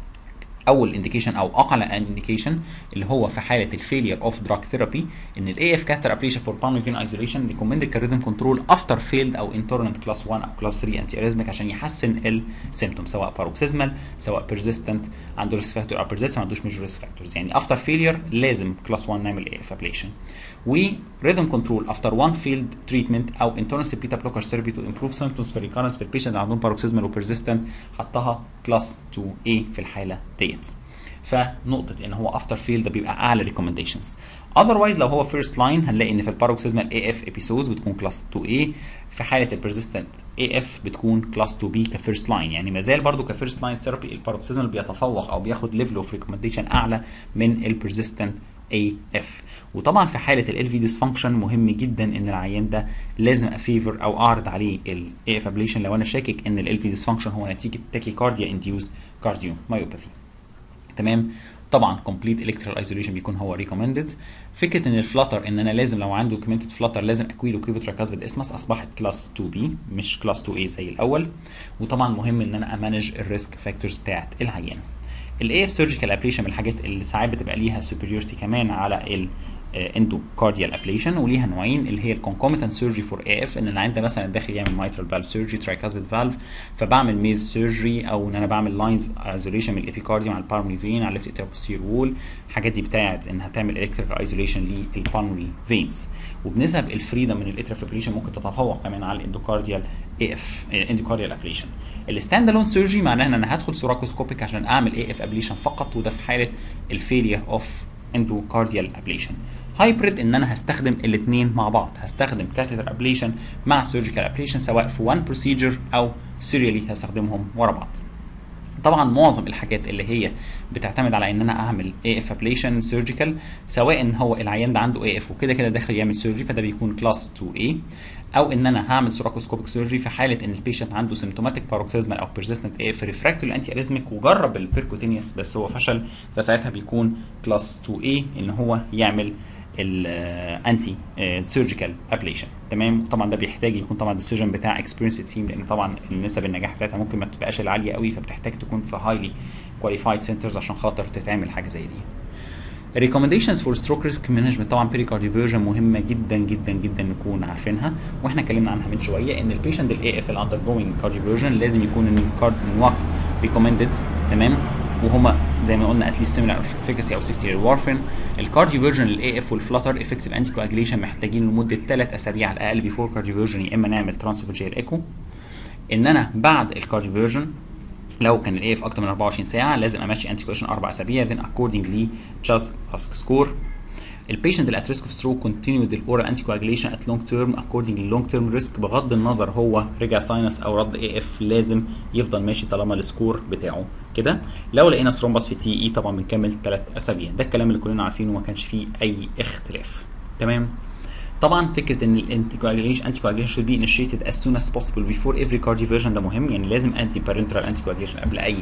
اول انديكيشن او اقل انديكيشن اللي هو في حاله الفيلير اوف دراج ثيرابي ان الاي اف كاثر ابليشن فور بالمونري فين ايزوليشن ريكومندد كريزم كنترول افتر فيلد او انتورنت كلاس 1 او كلاس 3 انتي اريزميك عشان يحسن السيمتوم سواء باروكسيزمال سواء بيرزيستنت عنده ريسك فاكتور او بيرزيستنت ما عندوش ميجور ريسك فاكتورز يعني افتر فيلير لازم كلاس 1 نعمل اي اف ابليشن وريذم كنترول افتر وان فيلد تريتمنت او انتورنس بيتا بلوكر ثيرابي تو امبروف سيمتومز في ريكارنس في البيشنت اللي عندهم باروكسيزمال وبيرزيستنت حطها كلاس 2 a في الحاله ديت فنقطه ان هو افتر فيل ده بيبقى اعلى ريكومنديشنز اذروايز لو هو فيرست لاين هنلاقي ان في الباروكسيزمال اي اف ابيسودز بتكون كلاس 2 a في حاله البرزيستنت اي اف بتكون كلاس 2 b كفيرست لاين يعني ما زال برضه كفيرست لاين ثيرابي الباروكسيزمال بيتفوق او بياخد ليفل اوف ريكومنديشن اعلى من البرزيستنت اي اف وطبعا في حاله ال في ديسفانكشن مهم جدا ان العيان ده لازم افيفر او اعرض عليه الاي اف ابليشن لو انا شاكك ان ال في ديسفانكشن هو نتيجه تاكيكارديا انديوز كارديو مايوباثي تمام طبعا كومبليت الكترال ايزوليشن بيكون هو ريكومندد فكره ان الفلاتر ان انا لازم لو عنده دوكيومنتد فلاتر لازم اكويله كيفوترا كاسبد اسمس اصبحت كلاس 2 بي مش كلاس 2 اي زي الاول وطبعا مهم ان انا امانج الريسك فاكتورز بتاعت العيان الاي اف سيرجيكال ابليشن من الحاجات اللي ساعات بتبقى ليها سوبريورتي كمان على ال اندوكارديال ابليشن وليها نوعين اللي هي الكونكوميتنت سيرجري فور اي اف ان العيان ده مثلا داخل يعمل مايترال فالف سيرجري ترايكاسبيد فالف فبعمل ميز سيرجري او ان انا بعمل لاينز ايزوليشن من الابيكارديوم على البالمري فين على الليفت اتروبوسير وول الحاجات دي بتاعت انها تعمل الكتريكال ايزوليشن للبالمري فينز وبنسب الفريدم من الاترافيبريشن ممكن تتفوق كمان على الاندوكارديال اي اف اندوكارديال ابليشن الستاند الون سيرجري معناها ان انا هدخل سوراكوسكوبيك عشان اعمل اي اف ابليشن فقط وده في حاله الفيلير اوف اندوكارديال ابليشن هايبريد ان انا هستخدم الاثنين مع بعض هستخدم كاثيتر ابليشن مع سيرجيكال ابليشن سواء في وان بروسيجر او سيريالي هستخدمهم ورا بعض طبعا معظم الحاجات اللي هي بتعتمد على ان انا اعمل اي اف ابليشن سيرجيكال سواء ان هو العيان ده عنده اي اف وكده كده داخل يعمل سيرجي فده بيكون كلاس 2 a او ان انا هعمل سوراكوسكوبيك سيرجي في حاله ان البيشنت عنده سيمتوماتيك باروكسيزمال او بيرزيستنت اي اف ريفراكتوري انتي اريزميك وجرب البيركوتينيوس بس هو فشل فساعتها بيكون كلاس 2 a ان هو يعمل الانتي سيرجيكال ابليشن تمام طبعا ده بيحتاج يكون طبعا الديسيجن بتاع اكسبيرينس تيم لان طبعا نسب النجاح بتاعتها ممكن ما تبقاش العاليه قوي فبتحتاج تكون في هايلي كواليفايد سنترز عشان خاطر تتعمل حاجه زي دي recommendations for stroke risk management طبعا pericardiversion مهمه جدا جدا جدا نكون عارفينها واحنا اتكلمنا عنها من شويه ان البيشنت الاي اف اللي undergoing cardioversion لازم يكون النواك recommended تمام وهما زي ما قلنا اتليست سيميلار افيكاسي او سيفتي للوارفين الكارديو فيرجن الاي اف والفلاتر افكتيف انتي كواجليشن محتاجين لمده ثلاث اسابيع على الاقل بيفور كارديو فيرجن يا اما نعمل ترانسفيرجيال ايكو ان انا بعد الكارديو فيرجن لو كان الاي اف اكتر من 24 ساعه لازم امشي انتي كويشن اربع اسابيع then accordingly just ask score البيشنت اللي at risk of stroke continued the oral anticoagulation at long term according to long term risk بغض النظر هو رجع ساينس او رد اي اف لازم يفضل ماشي طالما السكور بتاعه كده لو لقينا ثرومبس في تي اي طبعا بنكمل ثلاث اسابيع ده الكلام اللي كلنا عارفينه وما كانش فيه اي اختلاف تمام طبعا فكره ان الانتيكواجيليشن انتي كواجيليشن should be initiated as soon as possible before every cardioversion ده مهم يعني لازم انتي بارنترال انتي كواجيليشن قبل اي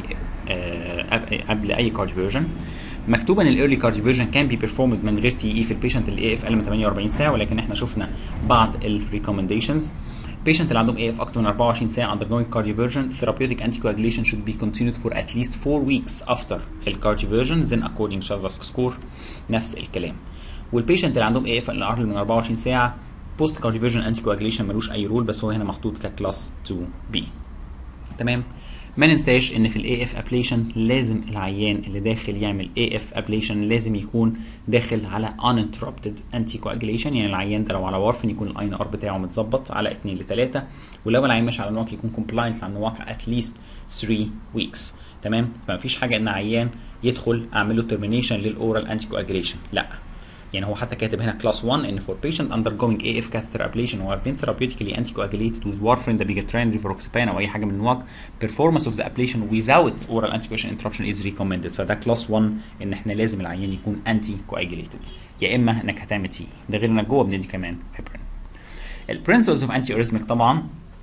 آه قبل اي كارديوفيرجن مكتوب ان الايرلي كارديوفيرجن كان بي بيرفورمد من غير تي اي في البيشنت اللي اي اف اقل من 48 ساعه ولكن احنا شفنا بعض الريكومنديشنز patient اللي عندهم AF اكتر من 24 ساعه undergoing cardioversion therapeutic anticoagulation should be continued for at least 4 weeks after الcardioversion then according to Charles score نفس الكلام والبيشنت اللي عندهم AF اقل من 24 ساعه بوست كارديوفيرجن انتي كواجليشن ملوش اي رول بس هو هنا محطوط ككلاس 2 بي تمام ما ننساش ان في الاي اف ابليشن لازم العيان اللي داخل يعمل اي اف ابليشن لازم يكون داخل على uninterrupted anticoagulation يعني العيان ده لو على وارفن يكون الاي ان ار بتاعه متظبط على 2 ل 3 ولو العيان ماشي على نواق يكون compliant على نواق at least 3 weeks تمام فمفيش حاجه ان عيان يدخل اعمل له termination للاورال انتيكواجليشن لا يعني هو حتى كاتب هنا كلاس 1 ان for patient undergoing AF catheter ablation who have been therapeutically anticoagulated with warfarin, dabigatran, rivaroxaban او اي حاجه من النوع performance of the ablation without oral anticoagulation interruption is recommended فده كلاس 1 ان احنا لازم العيان يكون anticoagulated يا اما انك هتعمل تي ده غير انك جوه بندي كمان هيبرين البرنسبلز اوف انتي اريزميك طبعا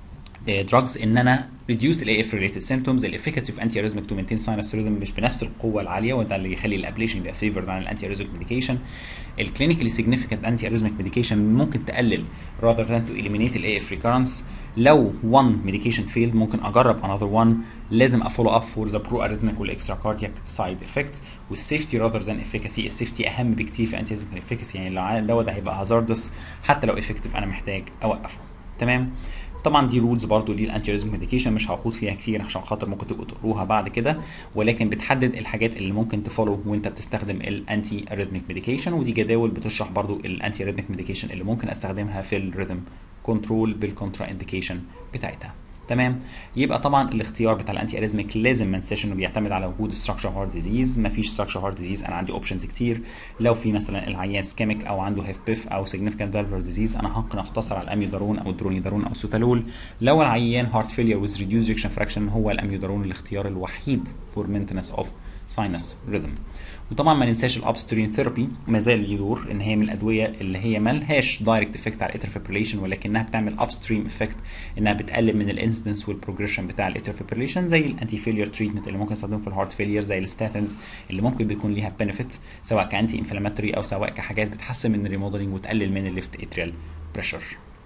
drugs ان انا reduce ال AF related symptoms ال efficacy of antiarrhythmic to maintain sinus rhythm مش بنفس القوه العاليه وده اللي يخلي الابليشن يبقى favored عن الانتي medication ال clinically significant antiarrhythmic medication ممكن تقلل rather than to eliminate ال AF recurrence لو one medication failed ممكن اجرب another one لازم افولو اب فور ذا برو اريزميك والاكسترا كاردياك سايد افكتس والسيفتي راذر ذان افيكاسي السيفتي اهم بكتير في انتي افيكاسي يعني الدواء ده هيبقى هازاردس حتى لو افكتيف انا محتاج اوقفه تمام طبعا دي رولز برضو للانتي ميديكيشن مش هاخد فيها كتير عشان خاطر ممكن تبقوا تقروها بعد كده ولكن بتحدد الحاجات اللي ممكن تفولو وانت بتستخدم الانتي اريثميك ميديكيشن ودي جداول بتشرح برضو الانتي اريثميك ميديكيشن اللي ممكن استخدمها في الريثم كنترول بالكونترا انديكيشن بتاعتها تمام يبقى طبعا الاختيار بتاع الانتي اريزميك لازم ما ننساش انه بيعتمد على وجود ستراكشر هارت ديزيز ما فيش ستراكشر هارت ديزيز انا عندي اوبشنز كتير لو في مثلا العيان سكيميك او عنده هيف بيف او سيجنيفيكانت فالفر ديزيز انا ممكن اختصر على الاميودارون او الدرونيدارون او السوتالول لو العيان هارت فيلير ويز ريديوز ريكشن فراكشن هو الاميودارون الاختيار الوحيد فور مينتنس اوف ساينس ريذم وطبعا ما ننساش الابسترين ثيرابي ما زال يدور ان هي من الادويه اللي هي مالهاش دايركت افكت على الاتر فيبريليشن ولكنها بتعمل ابستريم افكت انها بتقلل من الانسيدنس والبروجريشن بتاع الاتر فيبريليشن زي الانتي فيلير تريتمنت اللي ممكن نستخدمه في الهارت فيلير زي الستاتنز اللي ممكن بيكون ليها بنفيت سواء كانتي انفلاماتوري او سواء كحاجات بتحسن من الريموديلنج وتقلل من الليفت اتريال بريشر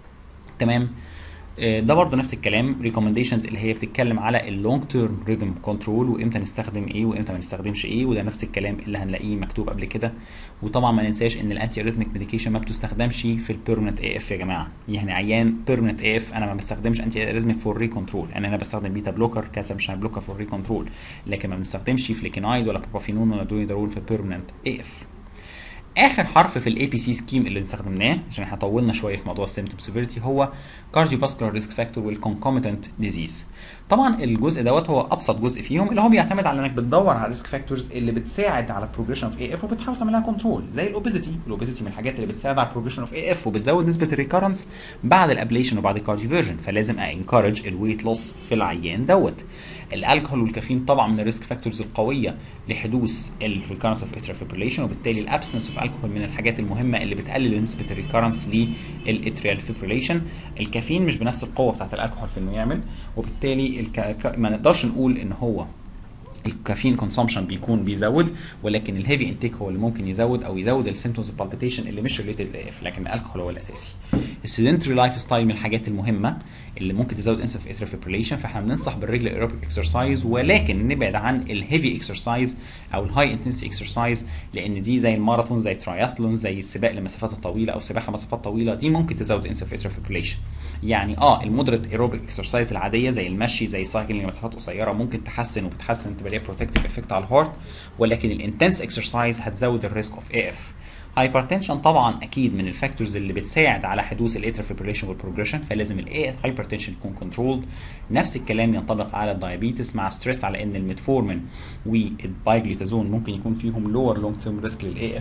تمام ده برضه نفس الكلام ريكومنديشنز اللي هي بتتكلم على اللونج تيرم ريذم كنترول وامتى نستخدم ايه وامتى ما نستخدمش ايه وده نفس الكلام اللي هنلاقيه مكتوب قبل كده وطبعا ما ننساش ان الانتي اريثميك ميديكيشن ما بتستخدمش في البيرمننت اي اف يا جماعه يعني عيان بيرمننت اي اف انا ما بستخدمش انتي اريثميك فور ري كنترول انا انا بستخدم بيتا بلوكر كالسيوم بلوكر فور ري كنترول لكن ما بنستخدمش فليكينايد ولا بروبافينون ولا دونيدارول في بيرمننت اي اف اخر حرف في الاي بي سي سكيم اللي استخدمناه عشان احنا طولنا شويه في موضوع السيمتوم سيفيرتي هو كارديوفاسكولار ريسك فاكتور والكونكوميتنت ديزيز طبعا الجزء دوت هو ابسط جزء فيهم اللي هو بيعتمد على انك بتدور على الريسك فاكتورز اللي بتساعد على بروجريشن اوف اي اف وبتحاول تعملها كنترول زي الاوبيزيتي الاوبيزيتي من الحاجات اللي بتساعد على بروجريشن اوف اي اف وبتزود نسبه الريكارنس بعد الابليشن وبعد الكارديوفيرجن فلازم انكارج الويت لوس في العيان دوت الالكحول والكافيين طبعا من الريسك فاكتورز القويه لحدوث الريكارنس اوف اتريال فيبريليشن وبالتالي الابسنس اوف الكحول من الحاجات المهمه اللي بتقلل نسبه الريكارنس للاتريال فيبريليشن الكافيين مش بنفس القوه بتاعت الالكحول في انه يعمل وبالتالي الك... ما نقدرش نقول ان هو الكافيين كونسومشن بيكون بيزود ولكن الهيفي انتيك هو اللي ممكن يزود او يزود السيمتومز بالبيتيشن اللي مش ريليتد لاف لكن الالكحول هو الاساسي السيدنتري لايف ستايل من الحاجات المهمه اللي ممكن تزود انسف اتريال فيبريليشن فاحنا بننصح بالريجل ايروبيك اكسرسايز ولكن نبعد عن الهيفي اكسرسايز او الهاي انتنسي اكسرسايز لان دي زي الماراثون زي التراياثلون زي السباق لمسافات الطويله او سباحه مسافات طويله دي ممكن تزود انسف اتريال فيبريليشن يعني اه المودريت ايروبيك اكسرسايز العاديه زي المشي زي السايكلينج لمسافات قصيره ممكن تحسن وبتحسن تبقى ليها بروتكتيف افكت على الهارت ولكن الانتنس اكسرسايز هتزود الريسك اوف اي اف هايبرتنشن طبعا اكيد من الفاكتورز اللي بتساعد على حدوث الاتر فيبريليشن والبروجريشن فلازم الاي هايبرتنشن يكون كنترولد نفس الكلام ينطبق على الدايابيتس مع ستريس على ان الميتفورمين والبايجليتازون ممكن يكون فيهم لور لونج تيرم ريسك للاي اف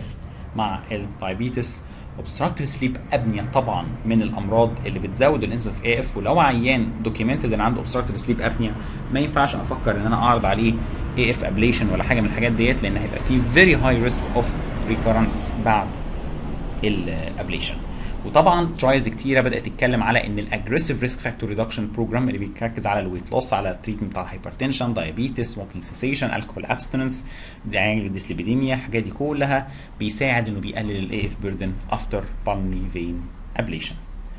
مع الدايابيتس obstructive sleep apnea طبعا من الامراض اللي بتزود الانسولين في اي اف ولو عيان دوكيومنتد ان عنده obstructive sleep apnea ما ينفعش افكر ان انا اعرض عليه اي اف ابليشن ولا حاجه من الحاجات ديت لان هيبقى فيه very high risk of recurrence بعد الابليشن وطبعا ترايلز كتيره بدات تتكلم على ان الاجريسيف ريسك فاكتور ريدكشن بروجرام اللي بيركز على الويت لوس على التريتمنت بتاع الهايبرتنشن دايابيتس سموكينج سيسيشن الكحول ابستنس علاج الديسليبيديميا الحاجات دي كلها بيساعد انه بيقلل الاي اف بيردن افتر بالمونري فين ابليشن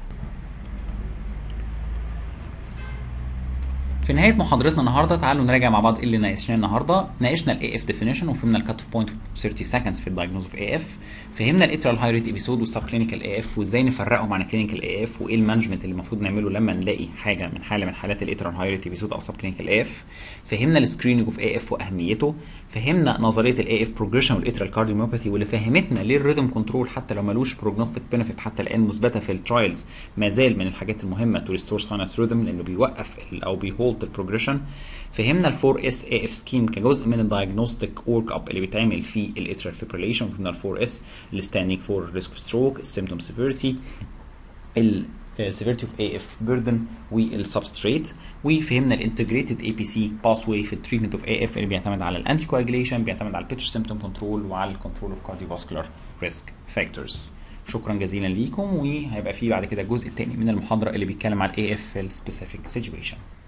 في نهايه محاضرتنا النهارده تعالوا نراجع مع بعض ايه اللي ناقشناه النهارده ناقشنا الاي اف ديفينيشن وفهمنا الكات اوف بوينت 30 سكندز في الدايجنوز اوف اي اف فهمنا الاترال هاي ريت ابيسود والسب كلينيكال اي اف وازاي نفرقهم عن الكلينيكال اي اف وايه المانجمنت اللي المفروض نعمله لما نلاقي حاجه من حاله من حالات الاترال هاي ريت ابيسود او سب كلينيكال اي اف فهمنا السكريننج اوف اي اف واهميته فهمنا نظريه الاي اف بروجريشن والاترال كارديوميوباثي واللي فهمتنا ليه الريذم كنترول حتى لو ملوش بروجنوستيك بنفيت حتى الان مثبته في الترايلز ما زال من الحاجات المهمه تو ريستور ساينس ريذم لانه بيوقف او بيهولد البروجريشن فهمنا الفور اس اي اف سكيم كجزء من الدايجنوستيك ورك اب اللي بيتعمل في الاترال فيبريليشن فهمنا الفور اس الستاندينج فور ريسك ستروك السيمتوم سيفيرتي severity of AF burden والسبستريت وفهمنا الانتجريتد اي بي سي باثوي في التريتمنت اوف اي اف اللي بيعتمد على الانتي كواجيليشن بيعتمد على البيتر سيمتوم كنترول وعلى الكنترول اوف كارديوفاسكولار ريسك فاكتورز شكرا جزيلا ليكم وهيبقى في بعد كده الجزء الثاني من المحاضره اللي بيتكلم على الاي اف في السبيسيفيك سيتويشن